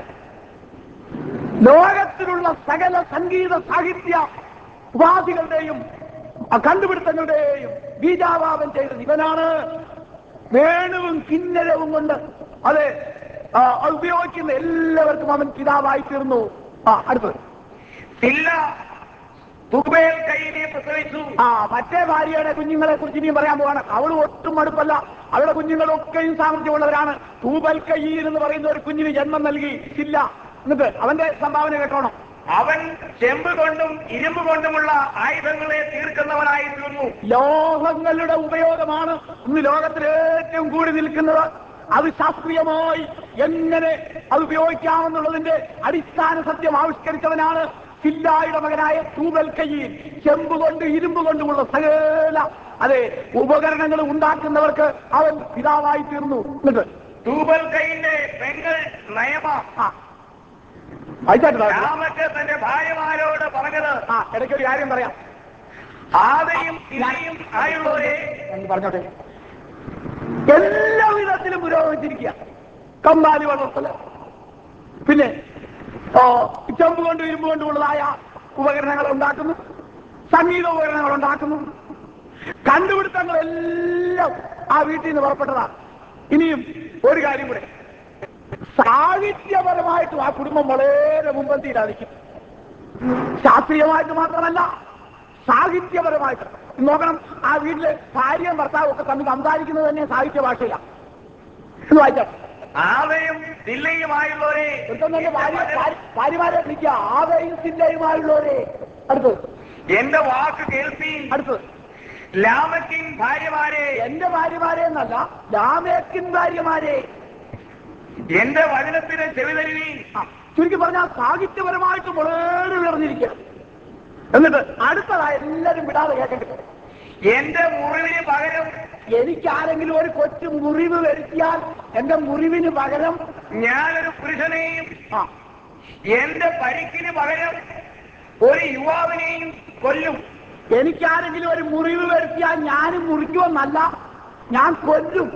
Speaker 1: ലോകത്തിലുള്ള സകല സംഗീത സാഹിത്യ ഉപാധികളുടെയും ആ കണ്ടുപിടുത്തങ്ങളുടെയും ബീജാവാപം ചെയ്തത് ഇവനാണ് വേണുവും കിന്നരവും കൊണ്ട് അതെ ആ, അത് ഉപയോഗിക്കുന്ന എല്ലാവർക്കും അവൻ പിതാവായി തീർന്നു ആ അടുത്തത്
Speaker 2: സില്ല തുബേൽ കൈനെ പ്രസവിച്ചു
Speaker 1: ആ മറ്റേ ഭാര്യയുടെ കുഞ്ഞുങ്ങളെ കുറിച്ച് ഇനിയും പറയാൻ പോവാണ് അവൾ ഒട്ടും മടുപ്പല്ല അവരുടെ കുഞ്ഞുങ്ങളൊക്കെയും സാമർഥ്യമുള്ളവരാണ് തൂബൽ കയ്യിൽ എന്ന് പറയുന്ന ഒരു കുഞ്ഞിന് ജന്മം നൽകി ഇല്ല എന്നിട്ട് അവന്റെ സംഭാവന കേട്ടോണം
Speaker 2: അവൻ ചെമ്പ് കൊണ്ടും ഇരുമ്പ് കൊണ്ടുമുള്ള ആയുധങ്ങളെ തീർക്കുന്നവനായി തീർന്നു
Speaker 1: ലോഹങ്ങളുടെ ഉപയോഗമാണ് ഇന്ന് ലോകത്തിൽ ഏറ്റവും കൂടി നിൽക്കുന്നത് അത് ശാസ്ത്രീയമായി എങ്ങനെ അത് ഉപയോഗിക്കാമെന്നുള്ളതിന്റെ അടിസ്ഥാന സത്യം ആവിഷ്കരിച്ചവനാണ് സില്ലായുടെ മകനായ തൂബൽ കയ്യിൽ ചെമ്പ് കൊണ്ട് ഇരുമ്പ് കൊണ്ടുമുള്ള സകല അതെ ഉപകരണങ്ങൾ ഉണ്ടാക്കുന്നവർക്ക് അവൻ പിതാവായി തീർന്നു എന്നിട്ട്
Speaker 2: തൂബൽ കൈന്റെ പെങ്ങൾ നയമ
Speaker 1: ആ വായിച്ചാട്ട്
Speaker 2: രാമക്ക് തന്റെ ഭാര്യമാരോട് പറഞ്ഞത്
Speaker 1: ആ ഇടയ്ക്കൊരു കാര്യം പറയാം
Speaker 2: ആദയും ഇലയും ആയുള്ളവരെ
Speaker 1: എന്ന് പറഞ്ഞോട്ടെ എല്ലാ വിധത്തിലും പുരോഗമിച്ചിരിക്കുക കമ്പാലി വളർത്തല് പിന്നെ ഓ ചെമ്പ് കൊണ്ട് ഇരുമ്പ് കൊണ്ടുള്ളതായ ഉപകരണങ്ങൾ ഉണ്ടാക്കുന്നു സംഗീത ഉപകരണങ്ങൾ ഉണ്ടാക്കുന്നു കണ്ടുപിടുത്തങ്ങളെല്ലാം ആ വീട്ടിൽ നിന്ന് പുറപ്പെട്ടതാണ് ഇനിയും ഒരു കാര്യം കൂടെ സാഹിത്യപരമായിട്ടും ആ കുടുംബം വളരെ മുമ്പന്തിയിലായിരിക്കും ശാസ്ത്രീയമായിട്ട് മാത്രമല്ല സാഹിത്യപരമായിട്ട് നോക്കണം ആ വീട്ടിലെ ഭാര്യയും ഭർത്താവും ഒക്കെ തമ്മിൽ സംസാരിക്കുന്നത് തന്നെ സാഹിത്യ ഭാഷയിലാണ് ഇത് വായിച്ചാൽ
Speaker 2: ആദയും ദില്ലയുമായുള്ളവരെ
Speaker 1: ഒരുത്തൻ തന്നെ ഭാര്യ ഭാര്യ- ഭാര്യമാരെ വിളിക്കുക ആദയും ചില്ലയുമായുള്ളവരെ അടുത്തത്
Speaker 2: എന്റെ വാക്ക് കേൾപ്പീൻ
Speaker 1: അടുത്തത്
Speaker 2: ലാമക്കിൻ ഭാര്യമാരെ
Speaker 1: എന്റെ ഭാര്യമാരെ എന്നല്ല ലാമേക്കിൻ ഭാര്യമാരെ
Speaker 2: എന്റെ വചനത്തിന് ചെവിതരുവീൻ
Speaker 1: ആ, ചുരുക്കി പറഞ്ഞാൽ സാഹിത്യപരമായിട്ട് വളരെ ഉയർന്നിരിക്കുക എന്നിട്ട് അടുത്തതായി എല്ലാവരും വിടാതെ കേൾക്കേണ്ടത്
Speaker 2: എന്റെ മുറിവിന് പകരം
Speaker 1: എനിക്ക് ആരെങ്കിലും ഒരു കൊച്ചു മുറിവ് വരുത്തിയാൽ എന്റെ മുറിവിന് പകരം
Speaker 2: ഞാനൊരു പുരുഷനെയും
Speaker 1: ആ
Speaker 2: എന്റെ പരിക്കിന് പകരം ഒരു യുവാവിനെയും കൊല്ലും
Speaker 1: എനിക്കാരെങ്കിലും ഒരു മുറിവ് വരുത്തിയാൽ ഞാനും മുറിക്കുമെന്നല്ല ഞാൻ കൊല്ലും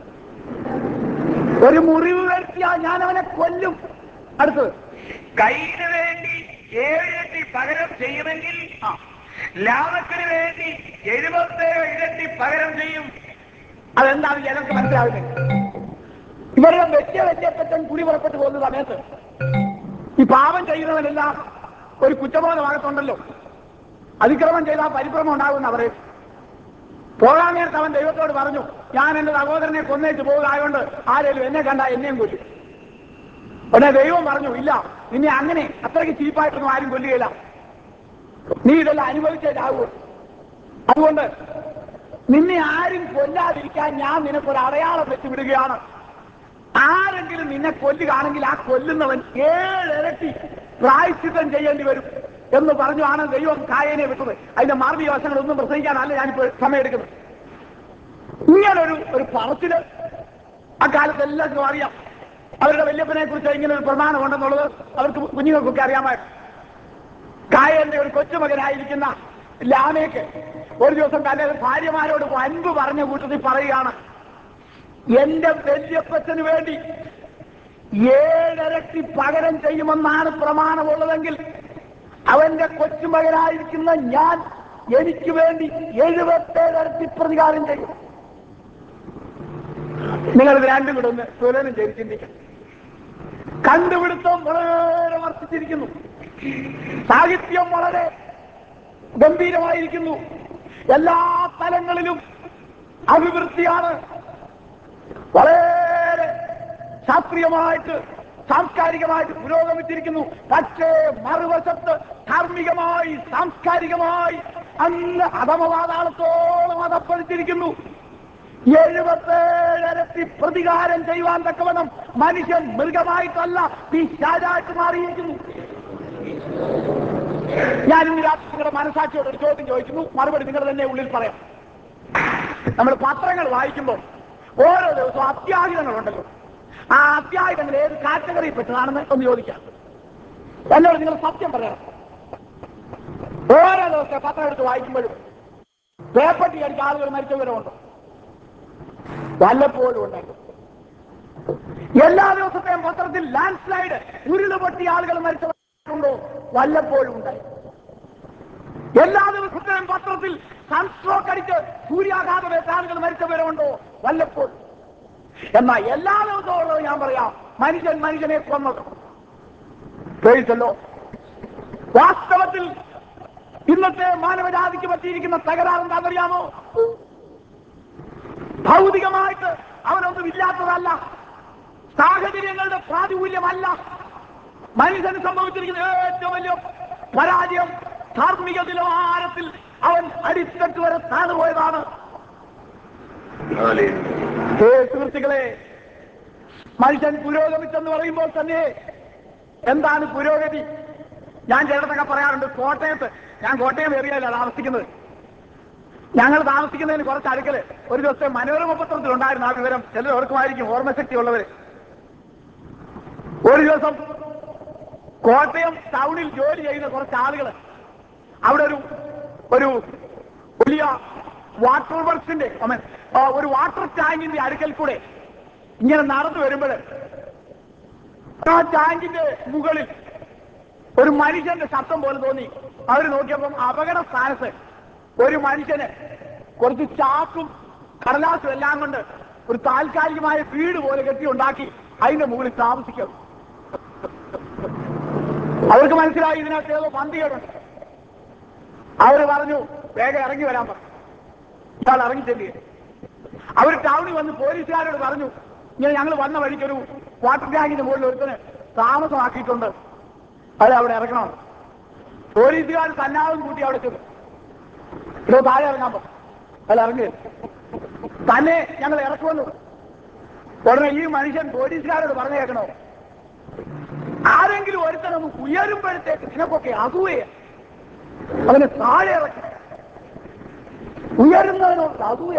Speaker 1: ഒരു മുറിവ് വരുത്തിയാൽ ഞാൻ അവനെ കൊല്ലും അടുത്തത്
Speaker 2: കൈയിന് വേണ്ടി ഏഴിരട്ടി പകരം ചെയ്യുമെങ്കിൽ
Speaker 1: ആ,
Speaker 2: ലാഭത്തിന് വേണ്ടി എഴുപത്തേഴ് ഇരട്ടി പകരം ചെയ്യും
Speaker 1: അതെന്താണ് ജനങ്ങൾക്ക് മനസ്സിലാവുന്നത് ഇവരുടെ വലിയ വലിയ തെറ്റൻ കുടി പുറപ്പെട്ടു പോകുന്ന സമയത്ത് ഈ പാപം ചെയ്യുന്നവനെല്ലാം ഒരു കുറ്റബോധമാകത്തുണ്ടല്ലോ അതിക്രമം ചെയ്താൽ പരിഭ്രമം ഉണ്ടാകുമെന്ന് പറയും പോകാൻ നേരത്ത് അവൻ ദൈവത്തോട് പറഞ്ഞു ഞാൻ എന്റെ സഹോദരനെ കൊന്നേച്ച് പോകുകയായോണ്ട് ആരേലും എന്നെ കണ്ട എന്നെയും കൊല്ലും ഉടനെ ദൈവം പറഞ്ഞു ഇല്ല നിന്നെ അങ്ങനെ അത്രയ്ക്ക് ചീപ്പായിട്ടൊന്നും ആരും കൊല്ലുകയില്ല നീ ഇതെല്ലാം അനുഭവിച്ചേരാകൂ അതുകൊണ്ട് നിന്നെ ആരും കൊല്ലാതിരിക്കാൻ ഞാൻ നിനക്കൊരു അടയാളം വെച്ച് വിടുകയാണ് ആരെങ്കിലും നിന്നെ കൊല്ലുകയാണെങ്കിൽ ആ കൊല്ലുന്നവൻ ഏഴിരട്ടി പ്രായശ്ചിത്തം ചെയ്യേണ്ടി വരും എന്ന് പറഞ്ഞു ആണ് ദൈവം കായനെ വിട്ടത് അതിന്റെ മാർമിക വശങ്ങളൊന്നും പ്രസംഗിക്കാനല്ല ഞാനിപ്പോൾ സമയമെടുക്കുന്നത് ഇങ്ങനൊരു ഒരു പറച്ചില് അക്കാലത്ത് എല്ലാവർക്കും അറിയാം അവരുടെ വല്യപ്പനെ കുറിച്ച് ഇങ്ങനെ ഒരു പ്രമാണം ഉണ്ടെന്നുള്ളത് അവർക്ക് കുഞ്ഞുങ്ങൾക്കൊക്കെ അറിയാമായിരുന്നു കായന്റെ ഒരു കൊച്ചുമകനായിരിക്കുന്ന ലാമേക്ക് ഒരു ദിവസം തന്റെ ഭാര്യമാരോട് അൻപ് പറഞ്ഞ കൂട്ടത്തിൽ പറയുകയാണ് എന്റെ വല്യപ്പച്ചന് വേണ്ടി ഏഴരട്ടി പകരം ചെയ്യുമെന്നാണ് പ്രമാണമുള്ളതെങ്കിൽ അവന്റെ കൊച്ചുമകനായിരിക്കുന്ന ഞാൻ എനിക്ക് വേണ്ടി എഴുപത്തേഴരട്ടി പ്രതികാരം ചെയ്യും നിങ്ങൾ ഇത് രണ്ടും കൂടെ ഒന്ന് തുലനം ചെയ്ത് ചിന്തിക്കും കണ്ടുപിടുത്തം വളരെ വർദ്ധിച്ചിരിക്കുന്നു സാഹിത്യം വളരെ ഗംഭീരമായിരിക്കുന്നു എല്ലാ തലങ്ങളിലും അഭിവൃദ്ധിയാണ് വളരെ ശാസ്ത്രീയമായിട്ട് സാംസ്കാരികമായിട്ട് പുരോഗമിച്ചിരിക്കുന്നു പക്ഷേ മറുവശത്ത് ധാർമ്മികമായി സാംസ്കാരികമായി അങ്ങ് അധമപാതാളത്തോളം അതപ്പതിച്ചിരിക്കുന്നു എഴുപത്തേഴരത്തി പ്രതികാരം ചെയ്യുവാൻ തക്കവണ്ണം മനുഷ്യൻ മൃഗമായിട്ടല്ല പിശാചായിട്ട് മാറിയിരിക്കുന്നു ഞാൻ ഇന്ന് രാത്രി നിങ്ങളുടെ മനസാക്ഷിയോട് ഒരു ചോദ്യം ചോദിക്കുന്നു മറുപടി നിങ്ങൾ തന്നെ ഉള്ളിൽ പറയാം നമ്മൾ പത്രങ്ങൾ വായിക്കുമ്പോൾ ഓരോ ദിവസവും അത്യാഹിതങ്ങളുണ്ടല്ലോ ആ അത്യാഹിതങ്ങൾ ഏത് കാറ്റഗറിയിൽ പെട്ടതാണെന്ന് ഒന്ന് ചോദിക്കാം എന്നോട് നിങ്ങൾ സത്യം പറയണം ഓരോ ദിവസത്തെ പത്രം എടുത്ത് വായിക്കുമ്പോഴും പേപ്പട്ടി അടിച്ച ആളുകൾ മരിച്ചവരുമുണ്ട് വല്ലപ്പോഴും ഉണ്ട് എല്ലാ ദിവസത്തെയും പത്രത്തിൽ ലാൻഡ് സ്ലൈഡ് ഉരുളുപൊട്ടി ആളുകൾ മരിച്ചവരുണ്ടോ വല്ലപ്പോഴും ഉണ്ടായി എല്ലാ ദിവസത്തെയും പത്രത്തിൽ സൺസ്ട്രോക്ക് അടിച്ച് സൂര്യാഘാതമേറ്റ ആളുകൾ മരിച്ചവരുണ്ടോ വല്ലപ്പോഴും എന്നാൽ എല്ലാ ദിവസവും ഉള്ളത് ഞാൻ പറയാം മനുഷ്യൻ മനുഷ്യനെ കൊന്നത് പേടിച്ചല്ലോ വാസ്തവത്തിൽ ഇന്നത്തെ മാനവജാതിക്ക് പറ്റിയിരിക്കുന്ന തകരാർ എന്താണെന്നറിയാമോ ഭൗതികമായിട്ട് അവരൊന്നും ഇല്ലാത്തതല്ല സാഹചര്യങ്ങളുടെ പ്രാതികൂല്യമല്ല മനുഷ്യന് സംഭവിച്ചിരിക്കുന്ന ഏറ്റവും വലിയ പരാജയം ധാർമ്മിക നിലവാരത്തിൽ അവൻ അടിത്തട്ട് വരെ താണുപോയതാണ് ഏ സുഹൃത്തുക്കളെ മനുഷ്യൻ പുരോഗമിച്ചെന്ന് പറയുമ്പോൾ തന്നെ എന്താണ് പുരോഗതി ഞാൻ ചിലടത്തൊക്കെ പറയാറുണ്ട് കോട്ടയത്ത് ഞാൻ കോട്ടയം ഏറിയല്ല താമസിക്കുന്നത് ഞങ്ങൾ താമസിക്കുന്നതിന് കുറച്ച് അടുക്കല് ഒരു ദിവസത്തെ മനോരമ പത്രത്തിൽ ഉണ്ടായിരുന്നു ആ വിവരം ചിലർ ഓർക്കുമായിരിക്കും ഓർമ്മശക്തി ഉള്ളവര് ഒരു ദിവസം കോട്ടയം ടൗണിൽ ജോലി ചെയ്യുന്ന കുറച്ച് ആളുകൾ അവിടെ ഒരു ഒരു വലിയ വാട്ടർ വർക്സിന്റെ I mean, ആ, ഒരു വാട്ടർ ടാങ്കിന്റെ അടുക്കൽ കൂടെ ഇങ്ങനെ നടന്നു വരുമ്പോൾ ആ ടാങ്കിന്റെ മുകളിൽ ഒരു മനുഷ്യന്റെ ശബ്ദം പോലെ തോന്നി അവർ നോക്കിയപ്പം അപകട സ്ഥാനത്ത് ഒരു മനുഷ്യന് കുറച്ച് ചാക്കും കടലാസും എല്ലാം കൊണ്ട് ഒരു താൽക്കാലികമായ വീട് പോലെ കെട്ടി ഉണ്ടാക്കി അതിന്റെ മുകളിൽ താമസിക്കും അവർക്ക് മനസ്സിലായി ഇതിനകത്ത് ഏതോ പന്തികളുണ്ട് അവര് പറഞ്ഞു വേഗം ഇറങ്ങി വരാൻ പറഞ്ഞു ഇയാൾ ഇറങ്ങി ചെല്ലുക അവർ ടൗണിൽ വന്ന് പോലീസുകാരോട് പറഞ്ഞു ഇങ്ങനെ ഞങ്ങൾ വന്ന വഴിക്കൊരു വാട്ടർ ടാങ്കിന്റെ മുകളിൽ ഒരുത്തന് താമസമാക്കിയിട്ടുണ്ട് അത് അവിടെ ഇറക്കണം പോലീസുകാർ സന്നാഹം കൂട്ടി അവിടെ ചെന്നു ഇതോ താഴെ ഇറങ്ങാൻ പറഞ്ഞു അയാൾ ഇറങ്ങി തന്നെ ഞങ്ങൾ ഇറക്കുമെന്ന് ഉടനെ ഈ മനുഷ്യൻ പോലീസുകാരോട് പറഞ്ഞു കേൾക്കണോ ആരെങ്കിലും ഒരുത്തനൊന്ന് ഉയരുമ്പോഴത്തേക്ക് നിനക്കൊക്കെ അസൂയ അവനെ താഴെ ഇറക്കി ഉയരുന്നതിനോട് അസൂയ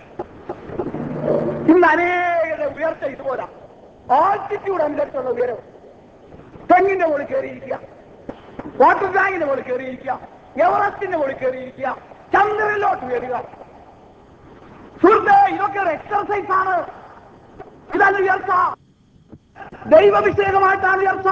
Speaker 1: ഇന്ന് അനേകരുടെ ഉയർച്ച ഇതുപോലെ ആൾട്ടിറ്റ്യൂഡ് അനുസരിച്ചുള്ള ഉയരം തെങ്ങിന്റെ മുകളിൽ കയറിയിരിക്കുക വാട്ടർ ടാങ്കിന്റെ മുകളിൽ കയറിയിരിക്കുക എവറസ്റ്റിന്റെ മുകളിൽ കയറിയിരിക്കുക ചന്ദ്രനിലോട്ട് ഉയരുക സുഹൃത്തെ ഇതൊക്കെ ഒരു എക്സർസൈസ് ആണ് ഇതാണ് ഉയർച്ച ദൈവവിഷയകമായിട്ടാണ് ഉയർച്ച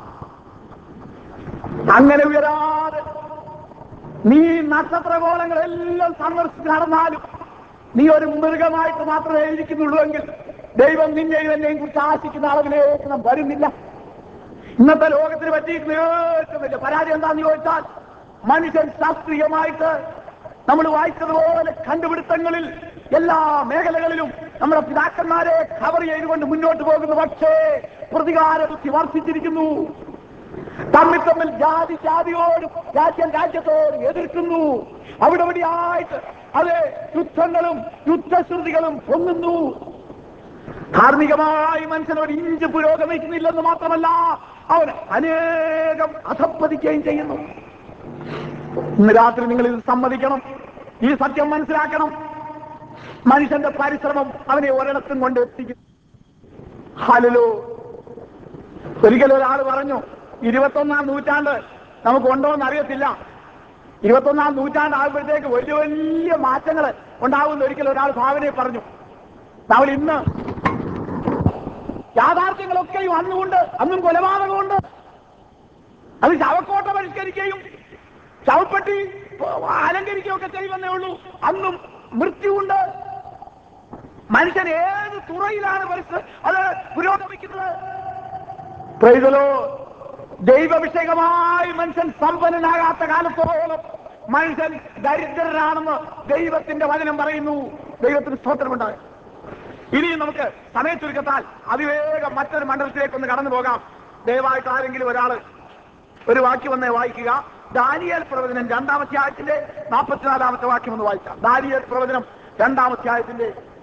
Speaker 1: അങ്ങനെ ഉയരാതെ നീ നക്ഷത്രഗോളങ്ങളെല്ലാം സന്ദർശിച്ച് നടന്നാലും നീ ഒരു മൃഗമായിട്ട് മാത്രമേ ഇരിക്കുന്നുള്ളൂ എങ്കിൽ ദൈവം നിന്നെയും എന്നെയും കുറിച്ച് ആശിക്കുന്ന അളവിലേക്ക് നാം വരുന്നില്ല ഇന്നത്തെ ലോകത്തിന് പറ്റിയിരിക്കുന്ന ഏറ്റവും വലിയ പരാജയം എന്താണെന്ന് ചോദിച്ചാൽ മനുഷ്യൻ ശാസ്ത്രീയമായിട്ട് നമ്മൾ വായിച്ചതുപോലെ കണ്ടുപിടുത്തങ്ങളിൽ എല്ലാ മേഖലകളിലും നമ്മുടെ പിതാക്കന്മാരെ കവർ ചെയ്തുകൊണ്ട് മുന്നോട്ട് പോകുന്നു പക്ഷേ പ്രതികാര ബുദ്ധി വർദ്ധിച്ചിരിക്കുന്നു തമ്മിൽ തമ്മിൽ ജാതി ജാതിയോടും രാജ്യം രാജ്യത്തോടും എതിർക്കുന്നു അവിടെ ഇവിടെയായിട്ട് അത് യുദ്ധങ്ങളും യുദ്ധശ്രുതികളും പൊങ്ങുന്നു ധാർമ്മികമായി മനുഷ്യൻ ഒരു ഇഞ്ച് പുരോഗമിക്കുന്നില്ലെന്ന് മാത്രമല്ല അവൻ അനേകം അധപ്പതിക്കുകയും ചെയ്യുന്നു ഇന്ന് രാത്രി നിങ്ങൾ ഇത് സമ്മതിക്കണം ഈ സത്യം മനസ്സിലാക്കണം മനുഷ്യന്റെ പരിശ്രമം അവനെ ഒരിടത്തും കൊണ്ട് എത്തിക്കും ഹലോ ഒരിക്കലും ഒരാൾ പറഞ്ഞു ഇരുപത്തൊന്നാം നൂറ്റാണ്ട് നമുക്ക് ഉണ്ടോ എന്ന് അറിയത്തില്ല ഇരുപത്തൊന്നാം നൂറ്റാണ്ടാകുമ്പോഴത്തേക്ക് വലിയ വലിയ മാറ്റങ്ങൾ ഉണ്ടാകുമെന്ന് ഒരിക്കലും ഒരാൾ ഭാവനയെ പറഞ്ഞു നമ്മൾ ഇന്ന് യാഥാർത്ഥ്യങ്ങളൊക്കെയും അന്നുകൊണ്ട് അന്നും കൊലപാതകമുണ്ട് അത് ശവക്കോട്ട പരിഷ്കരിക്കുകയും ശവപ്പെട്ടി അലങ്കരിക്കുകയൊക്കെ ചെയ്യുമെന്നേ ഉള്ളൂ അന്നും മൃത്യുവുണ്ട് മനുഷ്യൻ ഏത് തുറയിലാണ് പരിസ്ഥ അത് പുരോഗമിക്കുന്നത് പ്രൈതലോ ദൈവവിഷയകമായി മനുഷ്യൻ സമ്പന്നനാകാത്ത കാലത്തോളം മനുഷ്യൻ ദരിദ്രനാണെന്ന് ദൈവത്തിന്റെ വചനം പറയുന്നു ദൈവത്തിന് സ്തോത്രമുണ്ടാകും ഇനിയും നമുക്ക് സമയച്ചുരുക്കത്താൽ അതിവേഗം മറ്റൊരു മണ്ഡലത്തിലേക്ക് ഒന്ന് കടന്നു പോകാം ദയവായിട്ട് ആരെങ്കിലും ഒരാള് ഒരു വാക്യം ഒന്ന് വായിക്കുക ദാനിയേൽ പ്രവചനം രണ്ടാമത്തെ ആയത്തിന്റെ നാൽപ്പത്തിനാലാമത്തെ വാക്യം ഒന്ന് വായിക്കാം ദാനിയേൽ പ്രവചനം രണ്ടാമത്തെ ആയത്തിന്റെ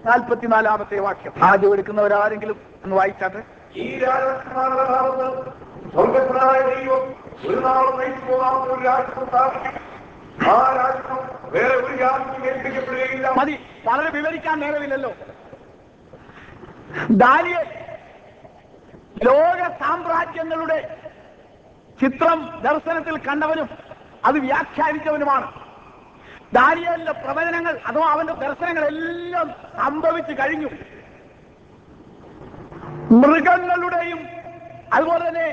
Speaker 1: നാൽപ്പത്തിനാലാമത്തെ വാക്യം ആദ്യം എടുക്കുന്നവരാരെങ്കിലും ഒന്ന് വായിച്ചാട്ടെ
Speaker 2: ഈ രാജകുമാരുടെ ഭാഗത്ത് സ്വർഗത്തിനായ ദൈവം ഒരു നാളും നയിച്ചു പോകാത്ത ഒരു രാജ്യം സ്ഥാപിക്കും ആ രാജ്യം വേറെ ഒരു രാജ്യം ഏൽപ്പിക്കപ്പെടുകയില്ല
Speaker 1: മതി വളരെ വിവരിക്കാൻ നേരമില്ലല്ലോ ദാനിയൽ ലോക സാമ്രാജ്യങ്ങളുടെ ചിത്രം ദർശനത്തിൽ കണ്ടവനും അത് വ്യാഖ്യാനിച്ചവനുമാണ് ദാനിയലിന്റെ പ്രവചനങ്ങൾ അഥവാ അവന്റെ ദർശനങ്ങളെല്ലാം സംഭവിച്ചു കഴിഞ്ഞു മൃഗങ്ങളുടെയും അതുപോലെ തന്നെ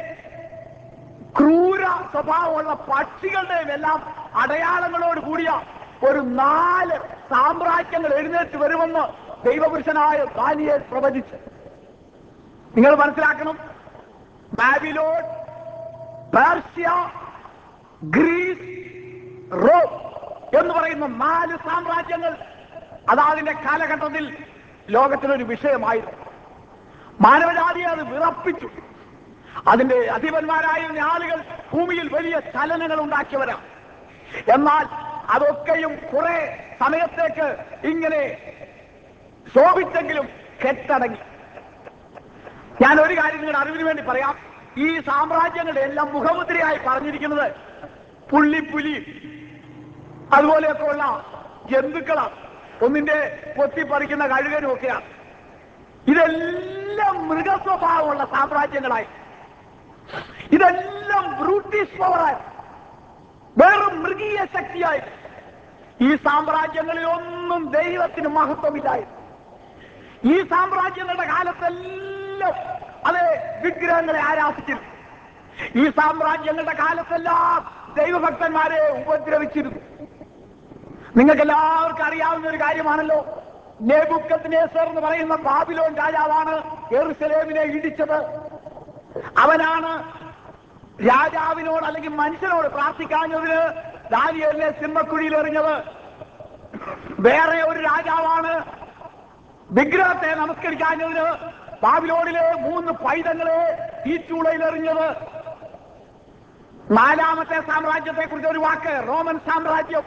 Speaker 1: ക്രൂര സ്വഭാവമുള്ള പക്ഷികളുടെയും എല്ലാം അടയാളങ്ങളോട് കൂടിയ ഒരു നാല് സാമ്രാജ്യങ്ങൾ എഴുന്നേറ്റ് വരുമെന്ന് ദൈവപുരുഷനായ ദാനിയേൽ പ്രവചിച്ചു നിങ്ങൾ മനസ്സിലാക്കണം ബാബിലോൺ പേർഷ്യ ഗ്രീസ് റോം എന്ന് പറയുന്ന നാല് സാമ്രാജ്യങ്ങൾ അതാതിന്റെ കാലഘട്ടത്തിൽ ലോകത്തിനൊരു വിഷയമായിരുന്നു മാനവജാതിയെ അത് വിറപ്പിച്ചു അതിന്റെ അധിപന്മാരായിരുന്ന ആളുകൾ ഭൂമിയിൽ വലിയ ചലനങ്ങൾ ഉണ്ടാക്കിയവരാണ് എന്നാൽ അതൊക്കെയും കുറെ സമയത്തേക്ക് ഇങ്ങനെ ശോഭിച്ചെങ്കിലും കെട്ടടങ്ങി ഞാൻ ഒരു കാര്യം നിങ്ങളുടെ അറിവിന് വേണ്ടി പറയാം ഈ സാമ്രാജ്യങ്ങളുടെ എല്ലാം മുഖമുദ്രയായി പറഞ്ഞിരിക്കുന്നത് പുള്ളിപ്പുലി അതുപോലെയൊക്കെ ഉള്ള ജന്തുക്കളാണ് ഒന്നിന്റെ പൊത്തിപ്പറിക്കുന്ന കഴുകനും ഒക്കെയാണ് ഇതെല്ലാം മൃഗസ്വഭാവമുള്ള സാമ്രാജ്യങ്ങളായി ഇതെല്ലാം ബ്രൂട്ടീഷ് പവറായി വെറും മൃഗീയ ശക്തിയായി ഈ സാമ്രാജ്യങ്ങളിൽ ഒന്നും ദൈവത്തിന് മഹത്വമില്ലായിരുന്നു ഈ സാമ്രാജ്യങ്ങളുടെ കാലത്തെല്ലാം അതെ വിഗ്രഹങ്ങളെ ആരാധിച്ചിരുന്നു ഈ സാമ്രാജ്യങ്ങളുടെ കാലത്തെല്ലാം ദൈവഭക്തന്മാരെ ഉപദ്രവിച്ചിരുന്നു നിങ്ങൾക്ക് എല്ലാവർക്കും അറിയാവുന്ന ഒരു കാര്യമാണല്ലോ നെബുക്കദ്നേസർ എന്ന് പറയുന്ന ബാബിലോൺ രാജാവാണ് എറുസലേമിനെ ഇടിച്ചത് അവനാണ് രാജാവിനോട് അല്ലെങ്കിൽ മനുഷ്യനോട് പ്രാർത്ഥിക്കാഞ്ഞതിന് ദാനിയലിനെ സിംഹക്കുഴിയിൽ എറിഞ്ഞത് വേറെ ഒരു രാജാവാണ് വിഗ്രഹത്തെ നമസ്കരിക്കാഞ്ഞതിന് ബാബിലോണിലെ മൂന്ന് പൈതങ്ങളെ ഈ ചൂളയിൽ എറിഞ്ഞത് നാലാമത്തെ സാമ്രാജ്യത്തെ കുറിച്ച് ഒരു വാക്ക് റോമൻ സാമ്രാജ്യം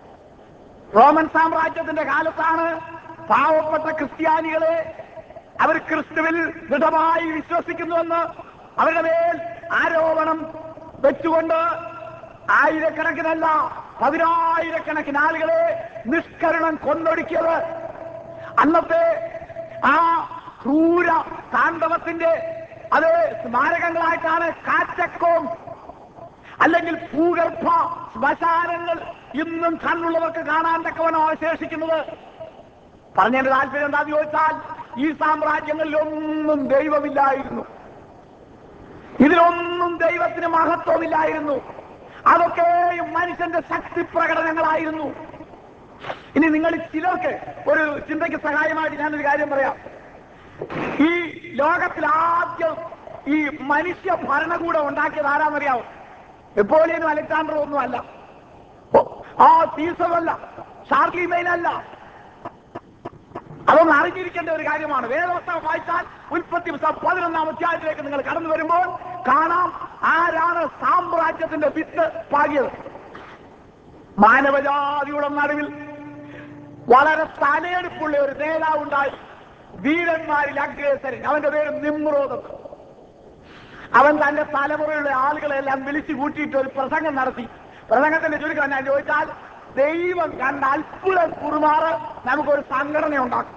Speaker 1: റോമൻ സാമ്രാജ്യത്തിന്റെ കാലത്താണ് പാവപ്പെട്ട ക്രിസ്ത്യാനികളെ അവർ ക്രിസ്തുവിൽ ദൃഢമായി വിശ്വസിക്കുന്നുവെന്ന് അവരുടെ മേൽ ആരോപണം വെച്ചുകൊണ്ട് ആയിരക്കണക്കിനല്ല പതിനായിരക്കണക്കിന് ആളുകളെ നിഷ്കരണം കൊന്നൊടുക്കിയത് അന്നത്തെ ആ ക്രൂര താണ്ഡവത്തിന്റെ അത് സ്മാരകങ്ങളായിട്ടാണ് കാറ്റക്കോം അല്ലെങ്കിൽ ഭൂഗർഭ ശ്മശാനങ്ങൾ ഇന്നും കണ്ണുള്ളവർക്ക് കാണാൻ തക്കവണ്ണം അവശേഷിക്കുന്നത് പറഞ്ഞതിന്റെ താല്പര്യം എന്താന്ന് ചോദിച്ചാൽ ഈ സാമ്രാജ്യങ്ങളിലൊന്നും ദൈവമില്ലായിരുന്നു ഇതിലൊന്നും ദൈവത്തിന് മഹത്വമില്ലായിരുന്നു അതൊക്കെയും മനുഷ്യന്റെ ശക്തി പ്രകടനങ്ങളായിരുന്നു ഇനി നിങ്ങൾ ചിലർക്ക് ഒരു ചിന്തയ്ക്ക് സഹായമായിട്ട് ഞാനൊരു കാര്യം പറയാം ഈ ലോകത്തിൽ ആദ്യം ഈ മനുഷ്യ ഭരണകൂടം ഉണ്ടാക്കിയത് ആരാന്നറിയാവോ നെപ്പോളിയനും അലക്സാണ്ടറും ഒന്നും അല്ല ഓ, ആ സീസറല്ല ഷാർലി മെയിനല്ല അതൊന്ന് അറിഞ്ഞിരിക്കേണ്ട ഒരു കാര്യമാണ് വേദവസ്തകം വായിച്ചാൽ ഉൽപ്പത്തി പുസ്തകം പതിനൊന്നാം അധ്യായത്തിലേക്ക് നിങ്ങൾ കടന്നു വരുമ്പോൾ കാണാം ആരാണ് സാമ്രാജ്യത്തിന്റെ വിത്ത് പാകിയത് മാനവജാതിയുടെ നടുവിൽ വളരെ തലയെടുപ്പുള്ള ഒരു നേതാവുണ്ടായി വീരന്മാരിൽ അഗ്രേസരൻ അവന്റെ പേര് നിമ്രോദം അവൻ തന്റെ തലമുറയുടെ ആളുകളെല്ലാം വിളിച്ചു കൂട്ടിയിട്ട് ഒരു പ്രസംഗം നടത്തി പ്രസംഗത്തിന്റെ ചുരുക്കം ഞാൻ ചോദിച്ചാൽ ദൈവം കണ്ട അത്ഭുത കുറുമാറ് നമുക്കൊരു സംഘടന ഉണ്ടാക്കും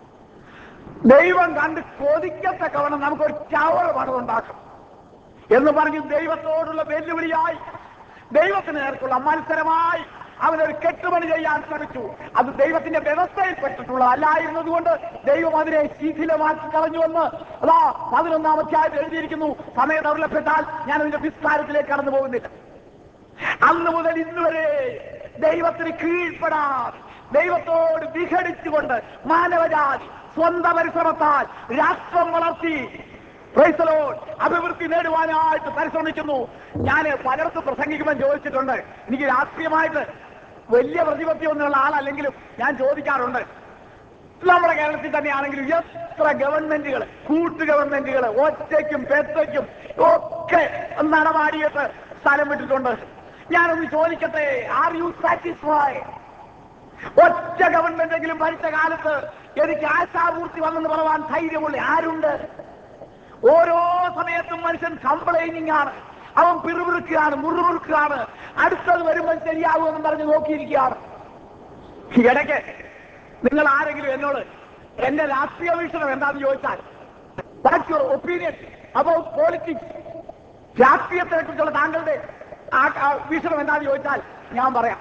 Speaker 1: ദൈവം കണ്ട് കൊതിക്കത്തക്കവണ്ണം നമുക്കൊരു ചവർ പണിതുണ്ടാക്കും എന്ന് പറഞ്ഞ് ദൈവത്തോടുള്ള വെല്ലുവിളിയായി ദൈവത്തിന് നേർക്കുള്ള മത്സരമായി അവനൊരു കെട്ടുപണി ചെയ്യാൻ ശ്രമിച്ചു അത് ദൈവത്തിന്റെ വ്യവസ്ഥയിൽപ്പെട്ടിട്ടുള്ള അല്ലായിരുന്നതുകൊണ്ട് ദൈവം അതിനെ ശിഥിലമാക്കി കളഞ്ഞുവെന്ന് അതാ പതിനൊന്നാം അധ്യായം എഴുതിയിരിക്കുന്നു സമയ ദൗർലഭ്യത്താൽ ഞാൻ അതിന്റെ വിസ്താരത്തിലേക്ക് കടന്നു പോകുന്നില്ല അന്ന് മുതൽ ഇന്ന് വരെ ദൈവത്തിന് കീഴ്പ്പെടാൻ ദൈവത്തോട് വിഘടിച്ചുകൊണ്ട് മാനവജാതി സ്വന്തം പരിശ്രമത്താൽ രാഷ്ട്രം വളർത്തി Praise the Lord. അഭിവൃദ്ധി നേടുവാനായിട്ട് പരിശ്രമിക്കുന്നു ഞാൻ പലയിടത്തും പ്രസംഗിക്കുമ്പോൾ ചോദിച്ചിട്ടുണ്ട് എനിക്ക് രാഷ്ട്രീയമായിട്ട് വലിയ പ്രതിപത്തിയൊന്നുള്ള ആളല്ലെങ്കിലും ഞാൻ ചോദിക്കാറുണ്ട് നമ്മുടെ കേരളത്തിൽ തന്നെയാണെങ്കിലും എത്ര ഗവൺമെന്റുകൾ കൂട്ടു ഗവൺമെന്റുകൾ ഒറ്റയ്ക്കും പെറ്റയ്ക്കും ഒക്കെ നടമാടിയിട്ട് സ്ഥലം വിട്ടിട്ടുണ്ട് ഞാനൊന്ന് ചോദിക്കട്ടെ ആർ യു സാറ്റിസ്ഫൈ ഒറ്റ ഗവൺമെന്റെങ്കിലും ഭരിച്ച കാലത്ത് എനിക്ക് ആശാപൂർത്തി വന്നെന്ന് പറയാൻ ധൈര്യമുള്ള ആരുണ്ട് ഓരോ സമയത്തും മനുഷ്യൻ കംപ്ലൈനിങ് ആണ് അവൻ പിറുപിറുക്കുകയാണ് മുറുമുറുക്കുകയാണ് അടുത്തത് വരുമ്പോൾ ശരിയാകുമെന്ന് പറഞ്ഞ് നോക്കിയിരിക്കുകയാണ് ഇടയ്ക്ക് നിങ്ങൾ ആരെങ്കിലും എന്നോട് എന്റെ രാഷ്ട്രീയ വീക്ഷണം എന്താണെന്ന് ചോദിച്ചാൽ what's your opinion about politics രാഷ്ട്രീയത്തെ കുറിച്ചുള്ള താങ്കളുടെ ആ ആ വീക്ഷണം എന്താണെന്ന് ചോദിച്ചാൽ ഞാൻ പറയാം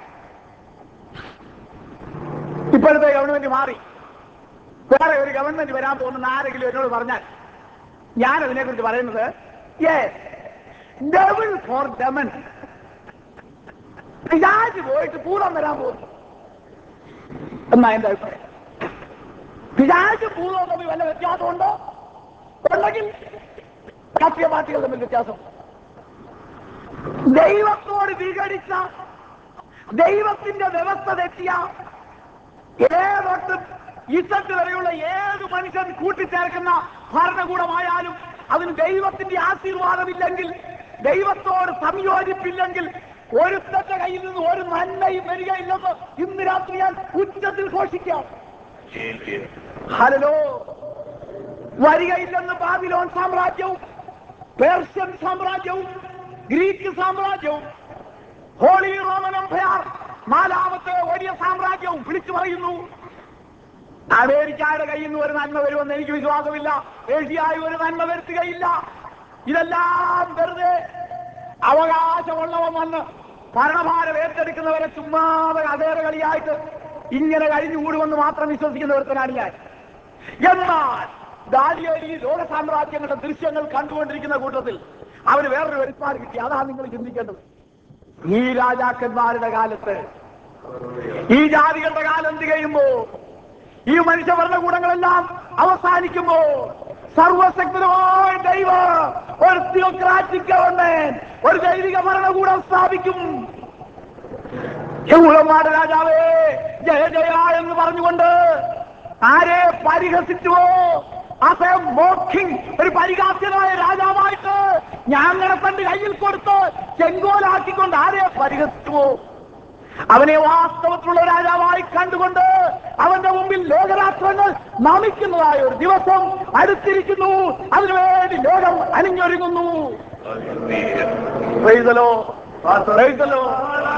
Speaker 1: ഇപ്പോഴത്തെ ഗവൺമെന്റ് മാറി വേറെ ഒരു ഗവൺമെന്റ് വരാൻ പോകുന്ന ആരെങ്കിലും എന്നോട് പറഞ്ഞാൽ ഞാൻ അതിനെക്കുറിച്ച് പറയുന്നത് ഡബിൾ ഫോർ ഡമൻ പിശാച് പോയിട്ട് പൂതം വരാൻ പോകുന്നു എന്നാ എന്റെ അഭിപ്രായം പിശാച് പൂതവും തമ്മിൽ വല്ല വ്യത്യാസമുണ്ടോ ഉണ്ടെങ്കിൽ രാഷ്ട്രീയ പാർട്ടികൾ തമ്മിൽ വ്യത്യാസം ദൈവത്തോട് വിഘടിച്ച ദൈവത്തിന്റെ വ്യവസ്ഥ തെറ്റിയ ഏതൊട്ടും ഇസത്ത് വരെയുള്ള ഏത് മനുഷ്യൻ കൂട്ടിച്ചേർക്കുന്ന ഭരണകൂടമായാലും അതിന് ദൈവത്തിന്റെ ആശീർവാദമില്ലെങ്കിൽ ദൈവത്തോട് സംയോജിപ്പില്ലെങ്കിൽ ഒരുത്തന്റെ കയ്യിൽ നിന്ന് ഒരു നന്മയും വരികയില്ലെന്ന് ഇന്ന് രാത്രി ഞാൻ ഉച്ചത്തിൽ ഘോഷിക്കാം ഹലോ വരികയില്ലെന്ന് ബാബിലോൺ സാമ്രാജ്യവും പേർഷ്യൻ സാമ്രാജ്യവും ഗ്രീക്ക് സാമ്രാജ്യവും ഹോളി റോമൻ എംപയർ നാലാമത്തെ വലിയ സാമ്രാജ്യവും വിളിച്ചു പറയുന്നു അമേരിക്കയുടെ കയ്യിൽ നിന്ന് ഒരു നന്മ വരുമെന്ന് എനിക്ക് വിശ്വാസമില്ല ഏഷ്യായി ഒരു നന്മ വരുത്തുകയില്ല ഇതെല്ലാം വെറുതെ അവകാശമുള്ളവൻ വന്ന് ഭരണഭാരം ഏറ്റെടുക്കുന്നവരെ ചുമ്മാതെ അതേറ കളിയായിട്ട് ഇങ്ങനെ കഴിഞ്ഞുകൂടുമെന്ന് മാത്രം വിശ്വസിക്കുന്ന ഒരുത്തനാണ് ഞാൻ എന്നാൽ ദാനിയേൽ ഈ ലോക സാമ്രാജ്യങ്ങളുടെ ദൃശ്യങ്ങൾ കണ്ടുകൊണ്ടിരിക്കുന്ന കൂട്ടത്തിൽ അവന് വേറൊരു വെളിപ്പാട് കിട്ടി അതാണ് നിങ്ങൾ ചിന്തിക്കേണ്ടത് ഈ രാജാക്കന്മാരുടെ കാലത്ത് ഈ ജാതികളുടെ കാലം തികയുമ്പോ ഈ മനുഷ്യ ഭരണകൂടങ്ങളെല്ലാം അവസാനിക്കുമ്പോ സർവശക്തനായ ദൈവം ഒരു തിയോക്രാറ്റിക് ഗവൺമെന്റ് ഒരു ദൈവിക ഭരണകൂടം സ്ഥാപിക്കും യഹൂദന്മാരുടെ രാജാവേ ജയ ജയ എന്ന് പറഞ്ഞുകൊണ്ട് ആരെ പരിഹസിച്ചുവോ അസേ മോക്കിംഗ് ഒരു പരിഹാസ്യനായ രാജാവായിട്ട് ഞങ്ങളെ തന്റെ കയ്യിൽ കൊടുത്ത് ചെങ്കോലാക്കിക്കൊണ്ട് ആരെ പരിഹസിച്ചുവോ അവനെ വാസ്തവത്തിലുള്ള രാജാവായി കണ്ടുകൊണ്ട് അവന്റെ മുമ്പിൽ ലോകരാഷ്ട്രങ്ങൾ നമിക്കുന്നതായ ഒരു ദിവസം അടുത്തിരിക്കുന്നു അതിനുവേണ്ടി ലോകം അണിഞ്ഞൊരുങ്ങുന്നു Praise the Lord. Praise the Lord.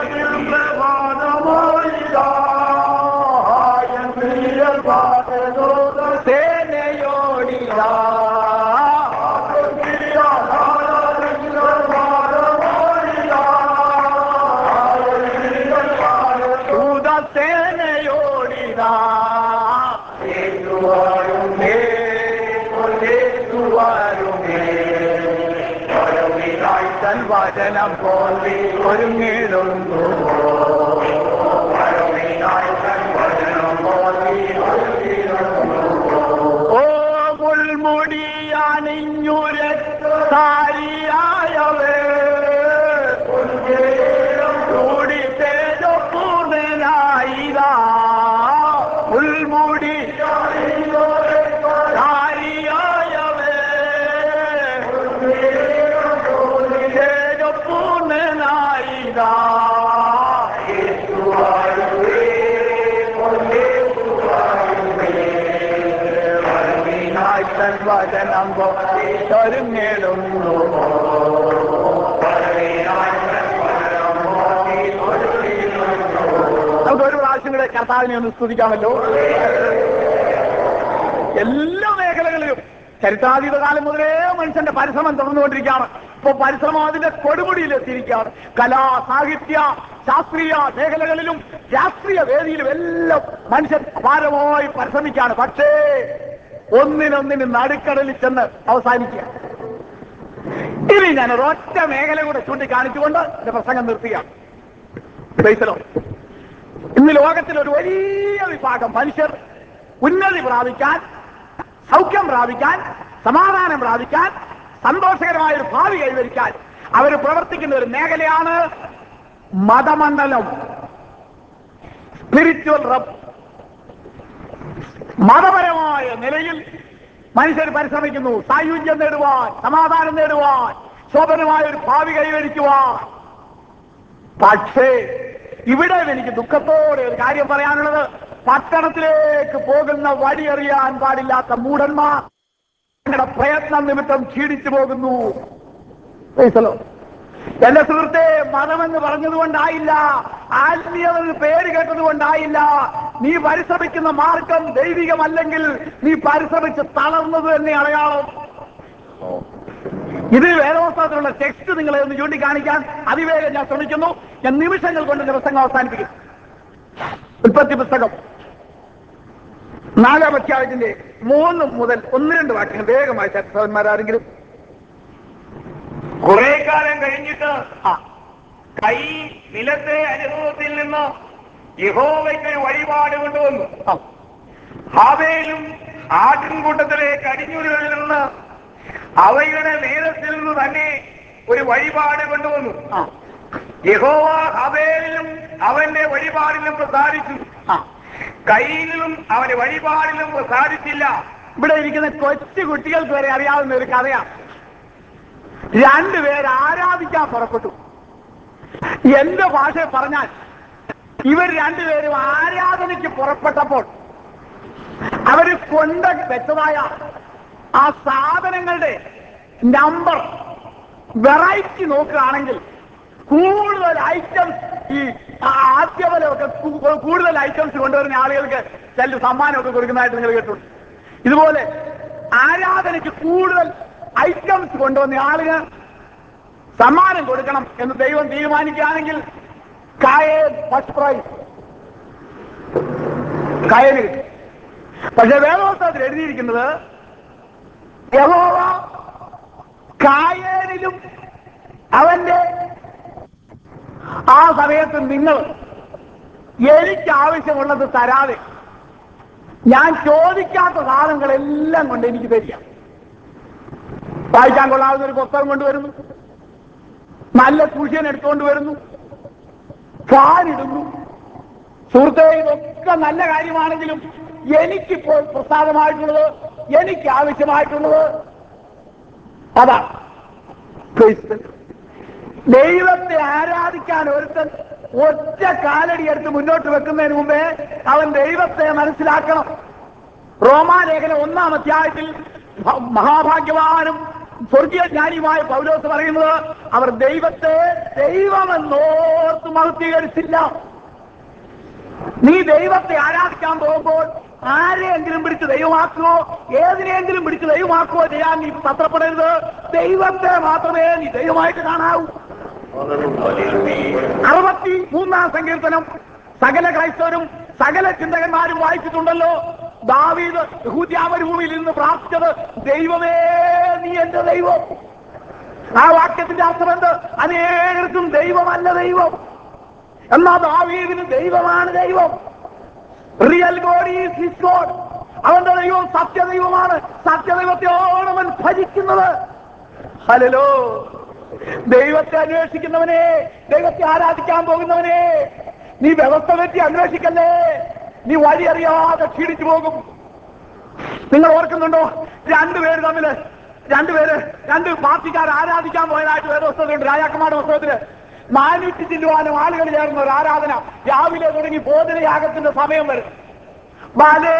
Speaker 1: സേനയോടിതാ സേനയോടിതാ വചനം പോലെ ഒരുങ്ങിടുന്നു ഓ മുൾമുടിയണിഞ്ഞുരത്താരിയായവേ കൂടി തേജോ പൂർണ്ണനായിതാ മുൾമുടി താരിയായവേ തേജോ പൂർണ്ണനായിതാ തൻ വചനം ഒരുങ്ങിടുന്നു നമുക്ക് ഒരു പ്രാവശ്യം കൂടെ കർത്താവിനെ ഒന്ന് സ്തുതിക്കാമല്ലോ എല്ലാ മേഖലകളിലും ചരിത്രാതീത കാലം മുതലേ മനുഷ്യന്റെ പരിശ്രമം തുടർന്നുകൊണ്ടിരിക്കുകയാണ് ഇപ്പൊ പരിശ്രമം അതിന്റെ കൊടുമുടിയിൽ എത്തിയിരിക്കുകയാണ് കലാ സാഹിത്യ ശാസ്ത്രീയ മേഖലകളിലും രാഷ്ട്രീയ വേദിയിലും എല്ലാം മനുഷ്യൻ അപാരമായി പരിശ്രമിക്കുകയാണ് പക്ഷേ ഒന്നിനൊന്നിന് നടുക്കടലിൽ ചെന്ന് അവസാനിക്കുക ഇനി ഞാൻ ഒരൊറ്റ മേഖല കൂടെ ചൂണ്ടിക്കാണിച്ചുകൊണ്ട് എന്റെ പ്രസംഗം നിർത്തുകയാണ് ക്രൈസ്തലോ ഇന്ന് ലോകത്തിൽ ഒരു വലിയ വിഭാഗം മനുഷ്യർ ഉന്നതി പ്രാപിക്കാൻ സൗഖ്യം പ്രാപിക്കാൻ സമാധാനം പ്രാപിക്കാൻ സന്തോഷകരമായ ഒരു ഭാവി കൈവരിക്കാൻ അവർ പ്രവർത്തിക്കുന്ന ഒരു മേഖലയാണ് മതമണ്ഡലം സ്പിരിച്വൽ റബ് മതപരമായ നിലയിൽ മനുഷ്യർ പരിശ്രമിക്കുന്നു സായുജ്യം നേടുവാൻ സമാധാനം നേടുവാൻ ശോഭനമായ ഒരു ഭാവി കൈവരിക്കുവാൻ പക്ഷേ ഇവിടെ എനിക്ക് ദുഃഖത്തോടെ ഒരു കാര്യം പറയാനുള്ളത് പട്ടണത്തിലേക്ക് പോകുന്ന വഴിയറിയാൻ പാടില്ലാത്ത മൂഢന്മാർ നിങ്ങളുടെ പ്രയത്നം നിമിത്തം ക്ഷീണിച്ചു പോകുന്നു Praise the Lord. എന്റെ സുഹൃത്തെ മതമെന്ന് പറഞ്ഞതുകൊണ്ടായില്ല ആത്മീയമെന്ന് പേര് കേട്ടതുകൊണ്ടായില്ല നീ പരിശ്രമിക്കുന്ന മാർഗം ദൈവികമല്ലെങ്കിൽ നീ പരിശ്രമിച്ച് തളർന്നത് തന്നെ അടയാളം ഇത് വേദോസ്തവത്തിലുള്ള ടെക്സ്റ്റ് നിങ്ങളെ ഒന്ന് ചൂണ്ടിക്കാണിക്കാൻ അതിവേഗം ഞാൻ ശ്രമിക്കുന്നു ഞാൻ നിമിഷങ്ങൾ കൊണ്ട് എന്റെ പ്രസംഗം അവസാനിപ്പിക്കും ഉൽപ്പത്തി പുസ്തകം നാലാം അധ്യായത്തിന്റെ മൂന്ന് മുതൽ ഒന്ന് രണ്ട് വാക്യങ്ങൾ വേഗമായി സഹോദരന്മാരാരെങ്കിലും
Speaker 2: കുറെ കാലം കഴിഞ്ഞിട്ട്
Speaker 1: ആ
Speaker 2: കൈ നിലത്തെ അനുഭവത്തിൽ നിന്ന് യഹോവയ്ക്ക് ഒരു വഴിപാട് കൊണ്ടുവന്നു
Speaker 1: ആ
Speaker 2: ഹാവേലും ആട്ടിൻകൂട്ടത്തിലെ കടിഞ്ഞൂലുകളിൽ നിന്ന് അവയുടെ നേരത്തിൽ നിന്ന് തന്നെ ഒരു വഴിപാട് കൊണ്ടുവന്നു
Speaker 1: ആ
Speaker 2: യഹോവ ഹബേലിലും അവന്റെ വഴിപാടിലും പ്രസാദിച്ചു
Speaker 1: ആ
Speaker 2: കയ്യിലും അവന്റെ വഴിപാടിലും പ്രസാദിച്ചില്ല
Speaker 1: ഇവിടെ ഇരിക്കുന്ന കൊച്ചു കുട്ടികൾക്ക് വരെ അറിയാവുന്ന ഒരു കഥയാണ് രണ്ടുപേർ ആരാധിക്കാൻ പുറപ്പെട്ടു എന്റെ ഭാഷ പറഞ്ഞാൽ ഇവർ രണ്ടുപേരും ആരാധനയ്ക്ക് പുറപ്പെട്ടപ്പോൾ അവര് കൊണ്ട് വെച്ചതായ ആ സാധനങ്ങളുടെ നമ്പർ വെറൈറ്റി നോക്കുകയാണെങ്കിൽ കൂടുതൽ ഐറ്റംസ് ഈ ആദ്യമലൊക്കെ കൂടുതൽ ഐറ്റംസ് കൊണ്ടുവരുന്ന ആളുകൾക്ക് ചില സമ്മാനമൊക്കെ കൊടുക്കുന്നതായിട്ട് നിങ്ങൾ കേട്ടിട്ടുണ്ട് ഇതുപോലെ ആരാധനയ്ക്ക് കൂടുതൽ ഐറ്റംസ് കൊണ്ടുവന്ന ആളുകൾ സമ്മാനം കൊടുക്കണം എന്ന് ദൈവം തീരുമാനിക്കുകയാണെങ്കിൽ കായൻ ഫസ്റ്റ് പ്രൈസ് കായന് കിട്ടും പക്ഷെ വേദോത്സവത്തിൽ എഴുതിയിരിക്കുന്നത് യഹോവ കായേനിലും അവന്റെ ആ സമയത്ത് നിങ്ങൾ എനിക്ക് ആവശ്യമുള്ളത് തരാതെ ഞാൻ ചോദിക്കാത്ത സാധനങ്ങളെല്ലാം കൊണ്ട് എനിക്ക് തരിക വായിക്കാൻ കൊള്ളാവുന്ന ഒരു പുസ്തകം കൊണ്ടുവരുന്നു നല്ല കുഷ്യൻ എടുത്തുകൊണ്ട് വരുന്നു ഫാൻ ഇടുന്നു സുഹൃത്തെ ഇതൊക്കെ നല്ല കാര്യമാണെങ്കിലും എനിക്കിപ്പോൾ പ്രസാദമായിട്ടുള്ളത് എനിക്ക് ആവശ്യമായിട്ടുള്ളത് അതാണ് Praise the Lord. ദൈവത്തെ ആരാധിക്കാൻ ഒരുത്തൻ ഒറ്റ കാലടി എടുത്ത് മുന്നോട്ട് വെക്കുന്നതിന് മുമ്പേ അവൻ ദൈവത്തെ മനസ്സിലാക്കണം റോമാലേഖന ഒന്നാം അധ്യായത്തിൽ ഭ- മഹാഭാഗ്യവാനും സ്വർഗീയ ജ്ഞാനിയുമായ പൗലോസ് പറയുന്നത് അവർ ദൈവത്തെ ദൈവമെന്നോർത്ത് മഹത്വീകരിച്ചില്ല നീ ദൈവത്തെ ആരാധിക്കാൻ പോകുമ്പോൾ ആരെയെങ്കിലും പിടിച്ച് ദൈവമാക്കുവോ ഏതിനെയെങ്കിലും പിടിച്ച് ദൈവമാക്കുവോ ചെയ്യാൻ നീ തത്രപ്പെടരുത് ദൈവത്തെ മാത്രമേ നീ ദൈവമായിട്ട് കാണാവൂ അറുപത്തി മൂന്നാം സങ്കീർത്തനം സകല ക്രൈസ്തവരും സകല ചിന്തകന്മാരും വായിച്ചിട്ടുണ്ടല്ലോ ദാവീദ് യഹൂദ്യാമരുഭൂമിയിൽ നിന്ന് പ്രാർത്ഥിച്ചത് ദൈവമേ നീ എന്റെ ദൈവം ആ വാക്യത്തിന്റെ അർത്ഥം എന്ത് അനേകർക്കും ദൈവമല്ല ദൈവം എന്നാ ദാവീദിന് ദൈവമാണ് ദൈവം real God is his God അവന്റെ ദൈവം സത്യദൈവമാണ് സത്യദൈവത്തെയാണ് അവൻ ഭജിക്കുന്നത് ഹലോ ദൈവത്തെ അന്വേഷിക്കുന്നവനെ ദൈവത്തെ ആരാധിക്കാൻ പോകുന്നവനെ നീ വ്യവസ്ഥ വെച്ച് അന്വേഷിക്കല്ലേ നീ വഴി അറിയാതെ ക്ഷീണിച്ചു പോകും നിങ്ങൾ ഓർക്കുന്നുണ്ടോ രണ്ടുപേര് തമ്മില് രണ്ടുപേര് രണ്ട് പാർട്ടിക്കാർ ആരാധിക്കാൻ പോയതായിട്ട് വേറെ പുസ്തകമുണ്ട് രാജാക്കന്മാരുടെ പുസ്തകത്തില് നാനൂറ്റി ചില്ലുവാനും ആളുകൾ ചേർന്ന ഒരു ആരാധന രാവിലെ തുടങ്ങി ഭോജനയാഗത്തിന്റെ സമയം വരെ ബാലേ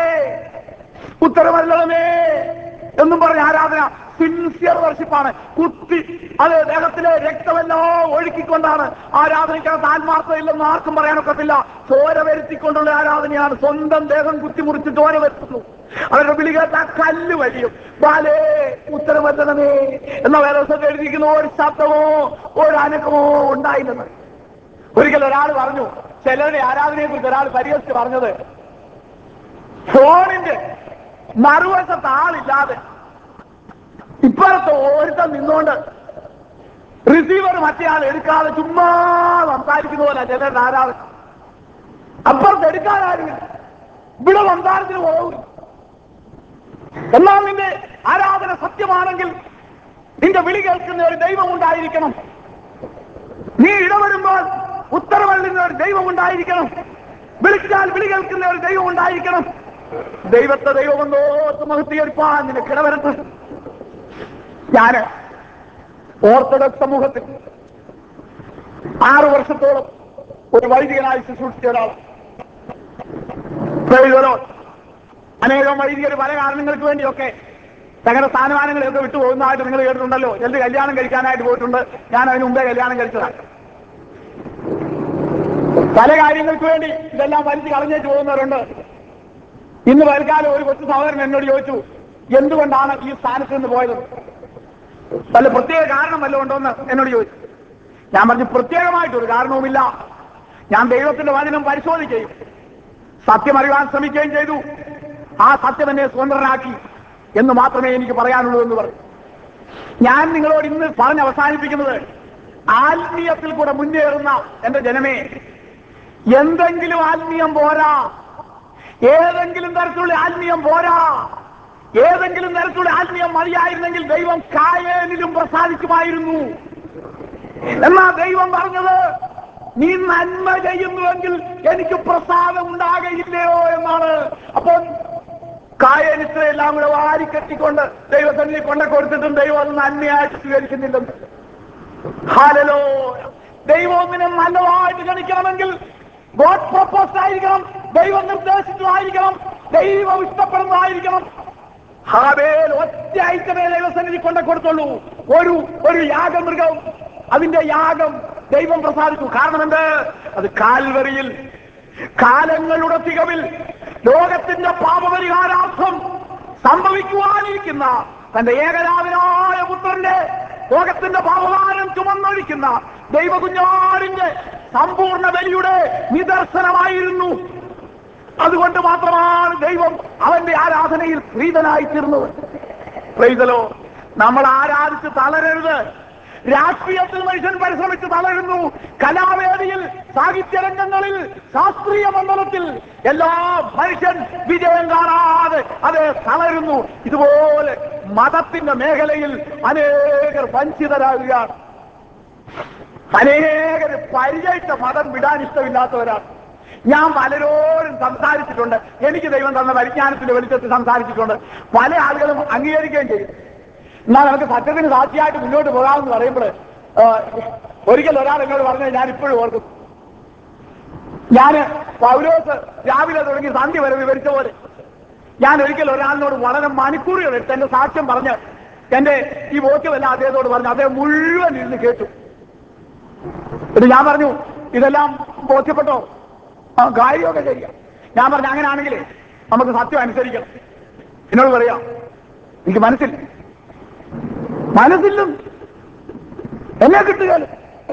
Speaker 1: ഉത്തരമല്ലമേ എന്നും പറഞ്ഞ ആരാധന സിൻസിയർ വർഷിപ്പാണ് കുത്തി അത് ദേഹത്തിലെ രക്തമെല്ലാം ഒഴുക്കിക്കൊണ്ടാണ് ആരാധനയ്ക്കകത്ത് ആത്മാർത്ഥതയില്ലെന്ന് ആർക്കും പറയാനൊക്കത്തില്ല ചോര വരുത്തിക്കൊണ്ടുള്ള ആരാധനയാണ് സ്വന്തം ദേഹം കുത്തിമുറിച്ച് ചോര വരുത്തുന്നു അവരുടെ വിളി കേട്ട കല്ല് വലിയും ബാലേ ഉത്തരമല്ലണമേ എന്ന വേറെ ദിവസം എഴുതിയിരിക്കുന്ന ഒരു ശബ്ദമോ ഒരു അനക്കമോ ഉണ്ടായില്ലെന്ന് ഒരിക്കൽ ഒരാൾ പറഞ്ഞു ചിലരുടെ ആരാധനയെ കുറിച്ച് ഒരാൾ പരിഹസിച്ച് പറഞ്ഞത് ഫോണിന്റെ മറുവശത്ത് ആളില്ലാതെ ഇപ്പോഴത്തെ ഒരുത്തം നിന്നുകൊണ്ട് റിസീവർ മറ്റേ ആൾ എടുക്കാതെ ചുമ്മാ സംസാരിക്കുന്ന പോലെ ചിലരുടെ ആരാധന അപ്പുറത്ത് എടുക്കാൻ ആരുമില്ല ഇവിടെ സംസാരത്തിന് പോകും എന്നാൽ നിന്റെ ആരാധന സത്യമാണെങ്കിൽ നിന്റെ വിളി കേൾക്കുന്ന ഒരു ദൈവം ഉണ്ടായിരിക്കണം നീ ഇടപെടുമ്പോൾ ഉത്തരവള്ളുന്ന ഒരു ദൈവം ഉണ്ടായിരിക്കണം വിളിച്ചാൽ വിളി കേൾക്കുന്ന ഒരു ദൈവം ഉണ്ടായിരിക്കണം ദൈവത്തെ ദൈവമെന്നോർത്ത് മഹത്തീകരിപ്പാൻ നിനക്ക് ഇടവരട്ടെ ഞാന് ഓർത്തഡോക്സ് സമൂഹത്തിൽ ആറു വർഷത്തോളം ഒരു വൈദികനായി ശുശ്രൂഷിച്ച ഒരാൾ Praise the Lord. അനേകം വൈദികർ പല കാരണങ്ങൾക്ക് വേണ്ടിയൊക്കെ തങ്ങളുടെ സ്ഥാനമാനങ്ങളെയൊക്കെ വിട്ടുപോകുന്നതായിട്ട് നിങ്ങൾ കേട്ടിട്ടുണ്ടല്ലോ ചിലർ കല്യാണം കഴിക്കാനായിട്ട് പോയിട്ടുണ്ട് ഞാൻ അതിന് മുമ്പേ കല്യാണം കഴിച്ചതാണ് പല കാര്യങ്ങൾക്ക് വേണ്ടി ഇതെല്ലാം വലിച്ചു കളഞ്ഞേച്ച് പോകുന്നവരുണ്ട് ഇന്ന് പൽക്കാലം ഒരു കൊച്ചു സഹോദരൻ എന്നോട് ചോദിച്ചു എന്തുകൊണ്ടാണ് ഈ സ്ഥാനത്ത് നിന്ന് പോയത് വല്ല പ്രത്യേക കാരണം വല്ലതും ഉണ്ടോ എന്ന് എന്നോട് ചോദിച്ചു ഞാൻ പറഞ്ഞു പ്രത്യേകമായിട്ടൊരു കാരണവുമില്ല ഞാൻ ദൈവത്തിന്റെ വചനം പരിശോധിക്കുകയും സത്യം അറിയാൻ ശ്രമിക്കുകയും ചെയ്തു ആ സത്യം എന്നെ സ്വതന്ത്രനാക്കി എന്ന് മാത്രമേ എനിക്ക് പറയാനുള്ളൂ എന്ന് പറഞ്ഞു ഞാൻ നിങ്ങളോട് ഇന്ന് പറഞ്ഞ് അവസാനിപ്പിക്കുന്നത് ആത്മീയത്തിൽ കൂടെ മുന്നേറുന്ന എന്റെ ജനമേ എന്തെങ്കിലും ആത്മീയം പോരാ ഏതെങ്കിലും തരത്തിലുള്ള ആത്മീയം പോരാ ഏതെങ്കിലും തരത്തിലുള്ള ആത്മീയം മതിയായിരുന്നെങ്കിൽ ദൈവം കായേനിലും പ്രസാദിക്കുമായിരുന്നു എന്നാ ദൈവം പറഞ്ഞത് നീ നന്മ ചെയ്യുന്നുവെങ്കിൽ എനിക്ക് പ്രസാദം ഉണ്ടാകയില്ലയോ എന്നാണ് അപ്പോൾ കായനിത്ര എല്ലാം കൂടെ വാരിക്കെട്ടിക്കൊണ്ട് ദൈവത്തിന് കൊണ്ട കൊടുത്തിട്ടും ദൈവം അത് നന്മയായിട്ട് സ്വീകരിക്കുന്നില്ലെന്ന് ഹാലലോ ദൈവം ഒന്നിനെ നല്ലതായിട്ട് ഗണിക്കണമെങ്കിൽ ഗോഡ് പ്രപ്പോസ് ആയിരിക്കണം ദൈവം നിർദ്ദേശിച്ചതായിരിക്കണം ദൈവം ഇഷ്ടപ്പെടുന്നതായിരിക്കണം ഹാബേൽ ഒറ്റ ഐറ്റമേ ദൈവസന്നിധി കൊണ്ട കൊടുത്തുള്ളൂ ഒരു ഒരു യാഗമൃഗം അതിന്റെ യാഗം ദൈവം പ്രസാദിച്ചു കാരണം എന്ത് അത് കാൽവറിയിൽ കാലങ്ങളുടെ തികവിൽ ലോകത്തിന്റെ പാപപരിഹാരാർത്ഥം സംഭവിക്കുവാനിരിക്കുന്ന തന്റെ ഏകരാവിനായ പുത്രന്റെ ലോകത്തിന്റെ പാപഭാരം ചുമന്നൊഴിക്കുന്ന ദൈവകുഞ്ഞാടിന്റെ സമ്പൂർണ്ണ ബലിയുടെ നിദർശനമായിരുന്നു അതുകൊണ്ട് മാത്രമാണ് ദൈവം അവന്റെ ആരാധനയിൽ പ്രീതനായി തീർന്നത് പ്രീതലോ നമ്മൾ ആരാധിച്ച് തളരരുത് രാഷ്ട്രീയത്തിൽ മനുഷ്യൻ പരിശ്രമിച്ച് തളരുന്നു കലാവേദിയിൽ സാഹിത്യരംഗങ്ങളിൽ ശാസ്ത്രീയ മണ്ഡലത്തിൽ എല്ലാ മനുഷ്യൻ വിജയം കാണാതെ അത് തളരുന്നു ഇതുപോലെ മതത്തിന്റെ മേഖലയിൽ അനേകർ വഞ്ചിതരാകുകയാണ് അനേകർ പരിചയിച്ച മതം വിടാൻ ഇഷ്ടമില്ലാത്തവരാണ് ഞാൻ പലരോടും സംസാരിച്ചിട്ടുണ്ട് എനിക്ക് ദൈവം തന്ന പരിജ്ഞാനത്തിന്റെ വെളിച്ചത്തിൽ സംസാരിച്ചിട്ടുണ്ട് പല ആളുകളും അംഗീകരിക്കുകയും ചെയ്യും എന്നാൽ നമുക്ക് സത്യത്തിന് സാക്ഷിയായിട്ട് മുന്നോട്ട് പോകാമെന്ന് പറയുമ്പോൾ ഒരിക്കൽ ഒരാൾ എന്നോട് പറഞ്ഞത് ഞാൻ ഇപ്പോഴും ഓർക്കും ഞാൻ പൗലോസ് രാവിലെ തുടങ്ങി സന്ധ്യ വരെ വിവരിച്ച പോലെ ഞാൻ ഒരിക്കൽ ഒരാളിനോട് വളരെ മണിക്കൂറുകൾ എടുത്ത് എന്റെ സാക്ഷ്യം പറഞ്ഞ് എന്റെ ഈ ബോധ്യമല്ല അദ്ദേഹത്തോട് പറഞ്ഞു അദ്ദേഹം മുഴുവൻ ഇരുന്ന് കേട്ടു എന്നിട്ട് ഞാൻ പറഞ്ഞു ഇതെല്ലാം ബോധ്യപ്പെട്ടോ ആ കാര്യമൊക്കെ ശരിയാ ഞാൻ പറഞ്ഞു അങ്ങനെയാണെങ്കിലേ നമുക്ക് സത്യം അനുസരിക്കണം എന്നോട് പറയാം എനിക്ക് മനസ്സില്ല മനസ്സിലും എന്നെ കിട്ടുകയല്ല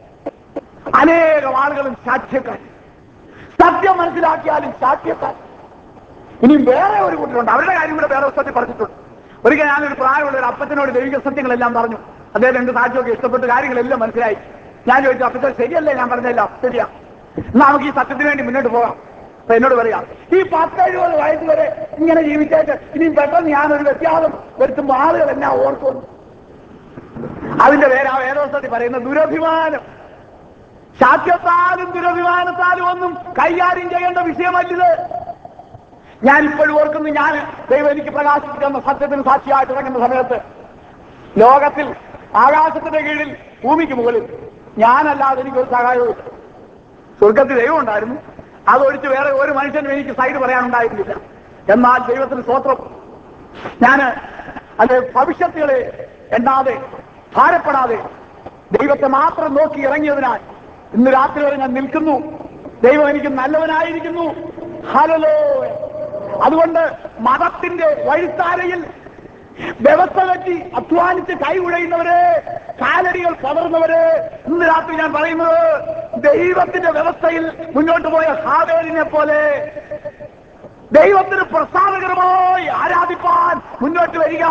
Speaker 1: അനേകം ആളുകളും സാക്ഷ്യക്കാർ സത്യം മനസ്സിലാക്കിയാലും സാക്ഷ്യക്കാർ ഇനിയും വേറെ ഒരു കൂട്ടരുണ്ട് അവരുടെ കാര്യം കൂടെ വേറെ പുസ്തകത്തിൽ പറഞ്ഞിട്ടുണ്ട് ഒരിക്കൽ ഞാനൊരു പ്രായമുള്ള ഒരു അപ്പച്ചനോട് ദൈവിക സത്യങ്ങളെല്ലാം പറഞ്ഞു അദ്ദേഹം എന്റെ സാക്ഷ്യമൊക്കെ ഇഷ്ടപ്പെട്ട് കാര്യങ്ങളെല്ലാം മനസ്സിലായി ഞാൻ ചോദിച്ചു അപ്പച്ചൻ ശരിയല്ലേ ഞാൻ പറഞ്ഞല്ല ശരിയാ എന്നാ നമുക്ക് ഈ സത്യത്തിന് വേണ്ടി മുന്നോട്ട് പോകാം അപ്പൊ എന്നോട് പറയാം ഈ പത്തെഴുപത് വയസ്സ് വരെ ഇങ്ങനെ ജീവിച്ചേച്ച് ഇനിയും പെട്ടെന്ന് ഞാനൊരു വ്യത്യാസം വരുത്തുമ്പോൾ ആളുകൾ എന്നാ ഓർക്കുന്നു അതിന്റെ പേര് ആ വേദോസ്തത്തിൽ പറയുന്ന ദുരഭിമാനം ശാസ്യത്താലും ദുരഭിമാനത്താലും ഒന്നും കൈകാര്യം ചെയ്യേണ്ട വിഷയമല്ലിത് ഞാൻ ഇപ്പോഴും ഓർക്കുന്നു ഞാൻ ദൈവം എനിക്ക് പ്രകാശിപ്പിക്കുന്ന സത്യത്തിന് സാക്ഷിയായിട്ട് ഇറങ്ങുന്ന സമയത്ത് ലോകത്തിൽ ആകാശത്തിന്റെ കീഴിൽ ഭൂമിക്ക് മുകളിൽ ഞാനല്ലാതെ എനിക്കൊരു സഹായവും ഇല്ല. സ്വർഗത്തിൽ ദൈവം ഉണ്ടായിരുന്നു അതൊഴിച്ച് വേറെ ഒരു മനുഷ്യനും എനിക്ക് സൈഡ് പറയാനുണ്ടായിരുന്നില്ല എന്നാൽ ദൈവത്തിന് സ്വത്രം ഞാൻ അത് ഭവിഷ്യത്തുകളെ എണ്ണാതെ ഭാരപ്പെടാതെ ദൈവത്തെ മാത്രം നോക്കി ഇറങ്ങിയതിനാൽ ഇന്ന് രാത്രി വരെ ഞാൻ നിൽക്കുന്നു ദൈവം എനിക്ക് നല്ലവനായിരിക്കുന്നു ഹലലോ അതുകൊണ്ട് മതത്തിന്റെ വഴിത്താരയിൽ വ്യവസ്ഥ പറ്റി അധ്വാനിച്ച് കൈ ഉഴയുന്നവരെ കാലടികൾ പതർന്നവരെ ഇന്ന് രാത്രി ഞാൻ പറയുന്നത് ദൈവത്തിന്റെ വ്യവസ്ഥയിൽ മുന്നോട്ട് പോയ ഹാവേലിനെ പോലെ ദൈവത്തിന് പ്രസാദകരമായി ആരാധിപ്പാൻ മുന്നോട്ട് വരിക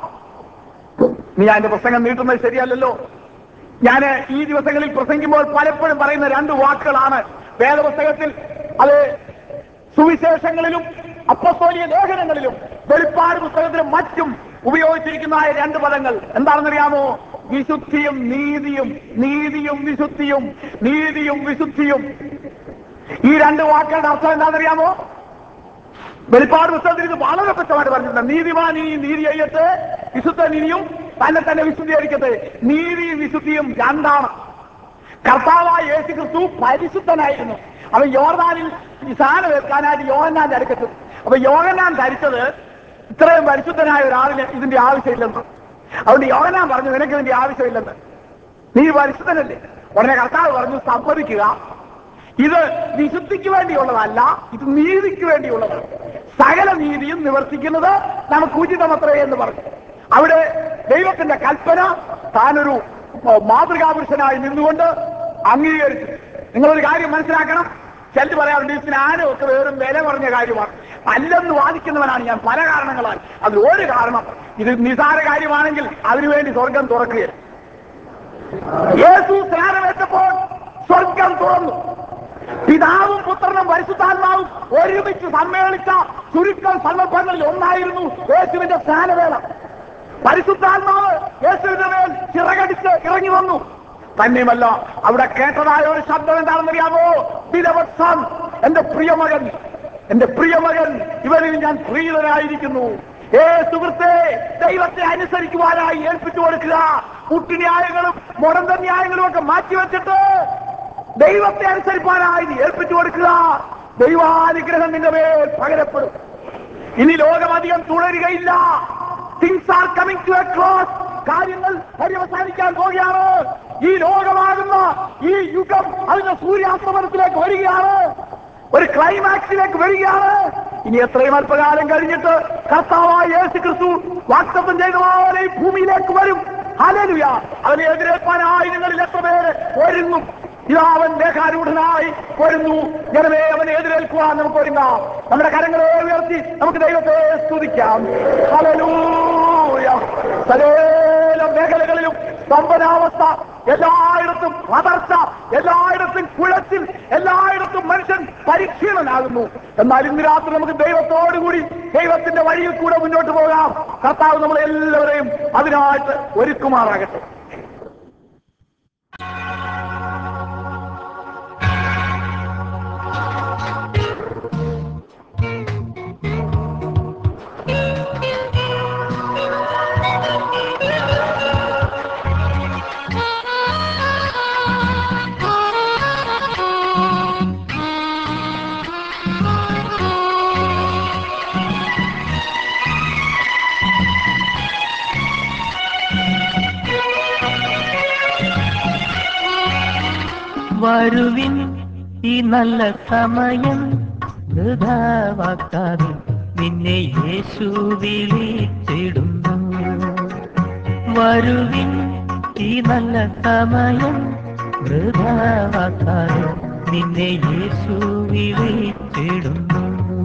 Speaker 1: നീ എന്റെ പ്രസംഗം നീട്ടുന്നത് ശരിയല്ലല്ലോ ഞാൻ ഈ ദിവസങ്ങളിൽ പ്രസംഗിക്കുമ്പോൾ പലപ്പോഴും പറയുന്ന രണ്ട് വാക്കുകളാണ് വേദപുസ്തകത്തിൽ അത് സുവിശേഷങ്ങളിലും അപ്പസ്തോലിയ ലേഖനങ്ങളിലും വെളിപ്പാട് പുസ്തകത്തിലും മറ്റും ഉപയോഗിച്ചിരിക്കുന്ന ആ രണ്ട് പദങ്ങൾ എന്താണെന്നറിയാമോ വിശുദ്ധിയും നീതിയും നീതിയും വിശുദ്ധിയും നീതിയും വിശുദ്ധിയും ഈ രണ്ട് വാക്കുകളുടെ അർത്ഥം എന്താണെന്നറിയാമോ വെളിപ്പാട് പുസ്തകത്തിൽ ഇത് വളരെ വ്യക്തമായിട്ട് പറഞ്ഞിട്ടുണ്ട് നീതിമാൻ ഇനി നീതി ചെയ്യട്ടെ വിശുദ്ധൻ ഇനിയും തന്നെ തന്നെ വിശുദ്ധീകരിക്കട്ടെ നീതിയും വിശുദ്ധിയും രണ്ടാണ് കർത്താവായ യേശു ക്രിസ്തു പരിശുദ്ധനായിരുന്നു അവൻ യോർദാനിൽ ഈ സാധനം വെക്കാനായിട്ട് യോഹന്നാന്റെ അടുക്കത്ത് അപ്പൊ യോഹന്നാൻ ധരിച്ചത് ഇത്രയും പരിശുദ്ധനായ ഒരാളിന് ഇതിന്റെ ആവശ്യമില്ലെന്ന് അതുകൊണ്ട് യോഹന്നാൻ പറഞ്ഞു നിനക്ക് ഇതിന്റെ ആവശ്യമില്ലെന്ന് നീ പരിശുദ്ധനല്ലേ ഉടനെ കർത്താവ് പറഞ്ഞു സമ്മതിക്കുക ഇത് വിശുദ്ധിക്ക് വേണ്ടിയുള്ളതല്ല ഇത് നീതിക്ക് വേണ്ടിയുള്ളതാണ് സകല നീതിയും നിവർത്തിക്കുന്നത് നമുക്ക് ഉചിതമത്രേ എന്ന് പറഞ്ഞു അവിടെ ദൈവത്തിന്റെ കൽപ്പന താനൊരു ഏഹ്, മാതൃകാപുരുഷനായി നിന്നുകൊണ്ട് അംഗീകരിച്ചു നിങ്ങളൊരു കാര്യം മനസ്സിലാക്കണം ചിലർ പറയാറുണ്ട് ഈ സ്നാനമൊക്കെ വെറും വില കുറഞ്ഞ കാര്യമാണ് അല്ലെന്ന് വാദിക്കുന്നവനാണ് ഞാൻ പല കാരണങ്ങളാൽ അതിൽ ഒരു കാരണം ഇത് നിസാര കാര്യമാണെങ്കിൽ അതിനുവേണ്ടി സ്വർഗം തുറക്കുകയാണ് യേശു സ്നാനമേറ്റപ്പോൾ സ്വർഗം തുറന്നു പിതാവും പുത്രനും പരിശുദ്ധാത്മാവും ഒരുമിച്ച് സമ്മേളിച്ച ചുരുക്കം സന്ദർഭങ്ങളിൽ ഒന്നായിരുന്നു യേശുവിന്റെ സ്നാനവേള പരിശുദ്ധാത്മാവ് യേശുവിന്റെ മേൽ ചിറകടിച്ച് ഇറങ്ങി വന്നു തന്നെയുമല്ല അവിടെ കേട്ടതായ ഒരു ശബ്ദം എന്താണെന്നറിയാമോ ബിലവത് സൺ എന്റെ പ്രിയമകൻ എന്റെ പ്രിയമകൻ ഇവരിൽ ഞാൻ പ്രീതനായിരിക്കുന്നു ഏ സുഹൃത്തെ ദൈവത്തെ അനുസരിക്കുവാനായി ഏൽപ്പിച്ചു കൊടുക്കുക കുട്ടിന്യായങ്ങളും മുടന്ത ന്യായങ്ങളും ഒക്കെ മാറ്റിവെച്ചിട്ട് ദൈവത്തെ അനുസരിപ്പാനായി നീ ഏൽപ്പിച്ചു കൊടുക്കുക ദൈവാനുഗ്രഹം നിന്റെ മേൽ പകരപ്പെടും ഇനി ലോകം അധികം തുടരുകയില്ല things are coming to a close കാര്യങ്ങൾ പര്യവസാനിക്കാൻ പോവുകയാണ് ഈ ലോകമാകുന്ന ഈ യുഗം അതിന്റെ സൂര്യാസ്തമനത്തിലേക്ക് വരികയാണ് ഒരു ക്ലൈമാക്സിലേക്ക് വരികയാണ് ഇനി എത്രയും അല്പകാലം കഴിഞ്ഞിട്ട് കർത്താവായ യേശു ക്രിസ്തു വാക്തത്വം ചെയ്ത പോലെ ഈ ഭൂമിയിലേക്ക് വരും ഹല്ലേലൂയ അവനെ എതിരേൽപ്പാനായി നിങ്ങളിൽ എത്ര പേര് ഒരുങ്ങും ഇതാ അവൻ ലേഖാരൂഢനായി വരുന്നു ജനമേ അവനെ എതിരേൽക്കുവാൻ നമുക്ക് ഒരുങ്ങാം നമ്മുടെ കരങ്ങളെ ഉയർത്തി നമുക്ക് ദൈവത്തെ സ്തുതിക്കാം ഹല്ലേലൂയ സകല മേഖലകളിലും സ്തംഭനാവസ്ഥ എല്ലായിടത്തും പതർച്ച എല്ലായിടത്തും കുഴച്ചിൽ എല്ലായിടത്തും മനുഷ്യൻ പരിക്ഷീണനാകുന്നു എന്നാൽ ഇന്ന് രാത്രി നമുക്ക് ദൈവത്തോടുകൂടി ദൈവത്തിന്റെ വഴിയിൽ കൂടെ മുന്നോട്ട് പോകാം കർത്താവ് നമ്മളെ എല്ലാവരെയും അതിനായിട്ട് ഒരുക്കുമാറാകട്ടെ
Speaker 3: വരുവിൻ ഈ നല്ല സമയം വൃഥാവാക്കാതെ നിന്നെ യേശു വിളിച്ചിടുന്നു വരുവിൻ ഈ നല്ല സമയം വൃഥാവാക്കാതെ നിന്നെ യേശു വിളിച്ചിടുന്നു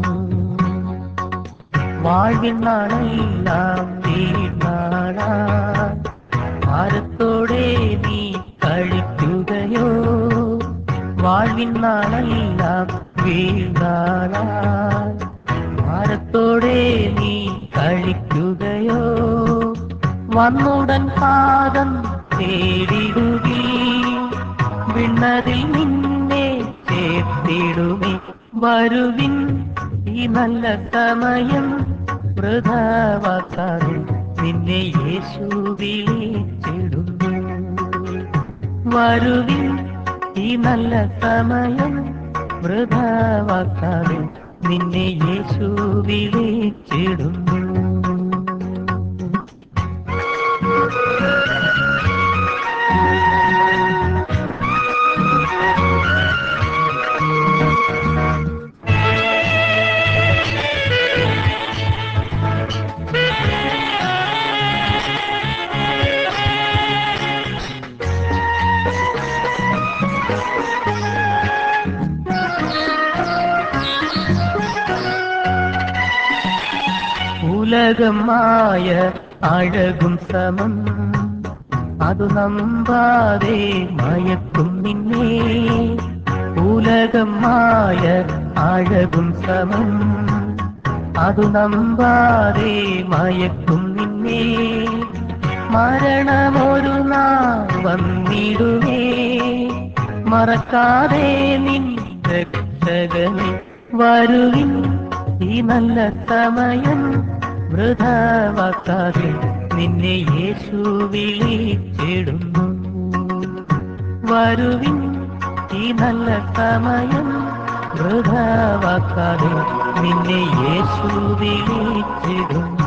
Speaker 3: வாழ்வின் நாளெல்லாம் വീണാളാ ഭാരത്തോടെ നീ കഴിക്കുകയോ வாழ்விൻ നാളെല്ലാം വീണാളാ ഭാരത്തോടെ നീ കഴിക്കുകയോ വന്നുടൻ പാദം തേടിടുകീ വിണ്ണതിൽ നിന്നെ ചേർത്തിടുമേ വരുവിൻ ഈ നല്ല സമയം വൃഥാവാക്കാതെ നിന്നെ യേശു വിളിച്ചിടുന്നു വരുവിൻ ഈ നല്ല സമയം വൃഥാവാക്കാതെ നിന്നെ യേശു വിളിച്ചിടുന്നു ഉലകമായ അഴകും സമം അതു നമ്പാതെ മയക്കും നിന്നെ ഉലകമായ അഴകും സമം അതു നമ്പാതെ മയക്കും നിന്നെ മരണമൊരു നാൾ വന്നിടുവേ മറക്കാതെ നിൻ രക്ഷകനെ വരുവിൻ ഈ നല്ല സമയം വൃഥാവാക്കാതെ നിന്നെ യേശു വിളിച്ചിടുന്നു വരുവിൻ ഈ നല്ല സമയം വൃഥാവാക്കാതെ നിന്നെ യേശു വിളിച്ചിടുന്നു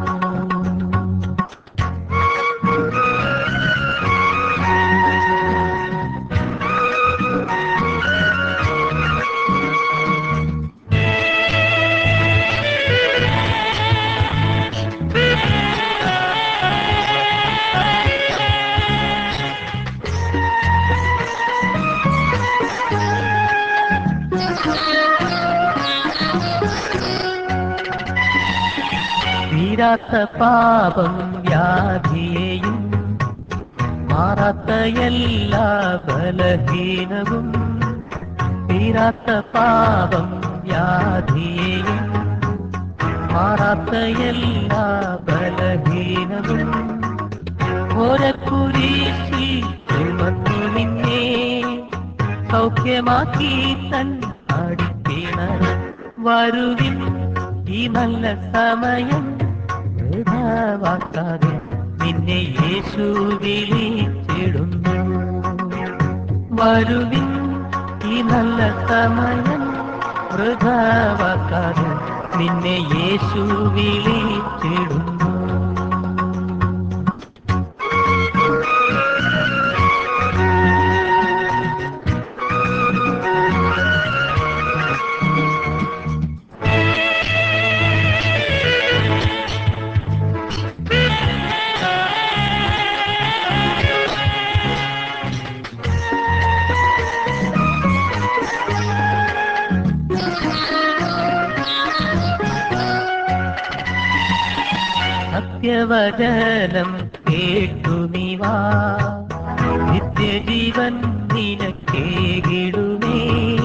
Speaker 3: തീരാത്ത പാപം വ്യാധിയെയും മാറാത്ത എല്ലാ ബലഹീനവും തീരാത്ത പാപം വ്യാധിയെയും മാറാത്ത എല്ലാ ബലഹീനവും ഓരക്കുരീശി ചുമന്നു നിന്നെ സൗഖ്യമാക്കി തൻ അടിപ്പിണർ വരുവിൻ ഈ നല്ല സമയം വൃഥാവാക്കാതെ നിന്നെ യേശു വിളിച്ചിടുന്നു വരുവിൻ ഈ നല്ല സമയം വൃഥാവാക്കാതെ നിന്നെ യേശു വിളിച്ചിടുന്നു സത്യവചനം കേട്ടു നീവാ നിത്യജീവൻ നിനക്കേകിടുമേ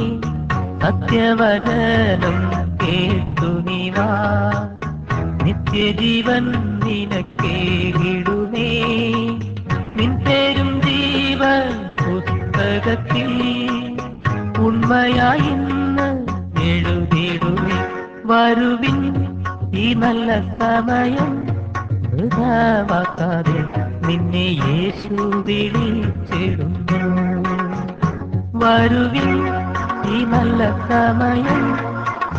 Speaker 3: സത്യവചനം കേട്ടു നീവാ നിത്യജീവൻ നിനക്കേകിടുമേ നിൻ പേരും ജീവൻ പുസ്തകത്തിൽ ഉണ്മയായി ഇന്ന് എഴുതിടുമേ വരുവിൻ ഈ നല്ല സമയം വൃഥാവാക്കാതെ നിന്നെ യേശു വിളിച്ചിടുന്നു വരുവിൻ ഈ നല്ല സമയം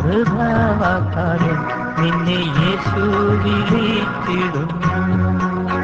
Speaker 3: വൃഥാവാക്കാതെ നിന്നെ യേശു വിളിച്ചിടുന്നു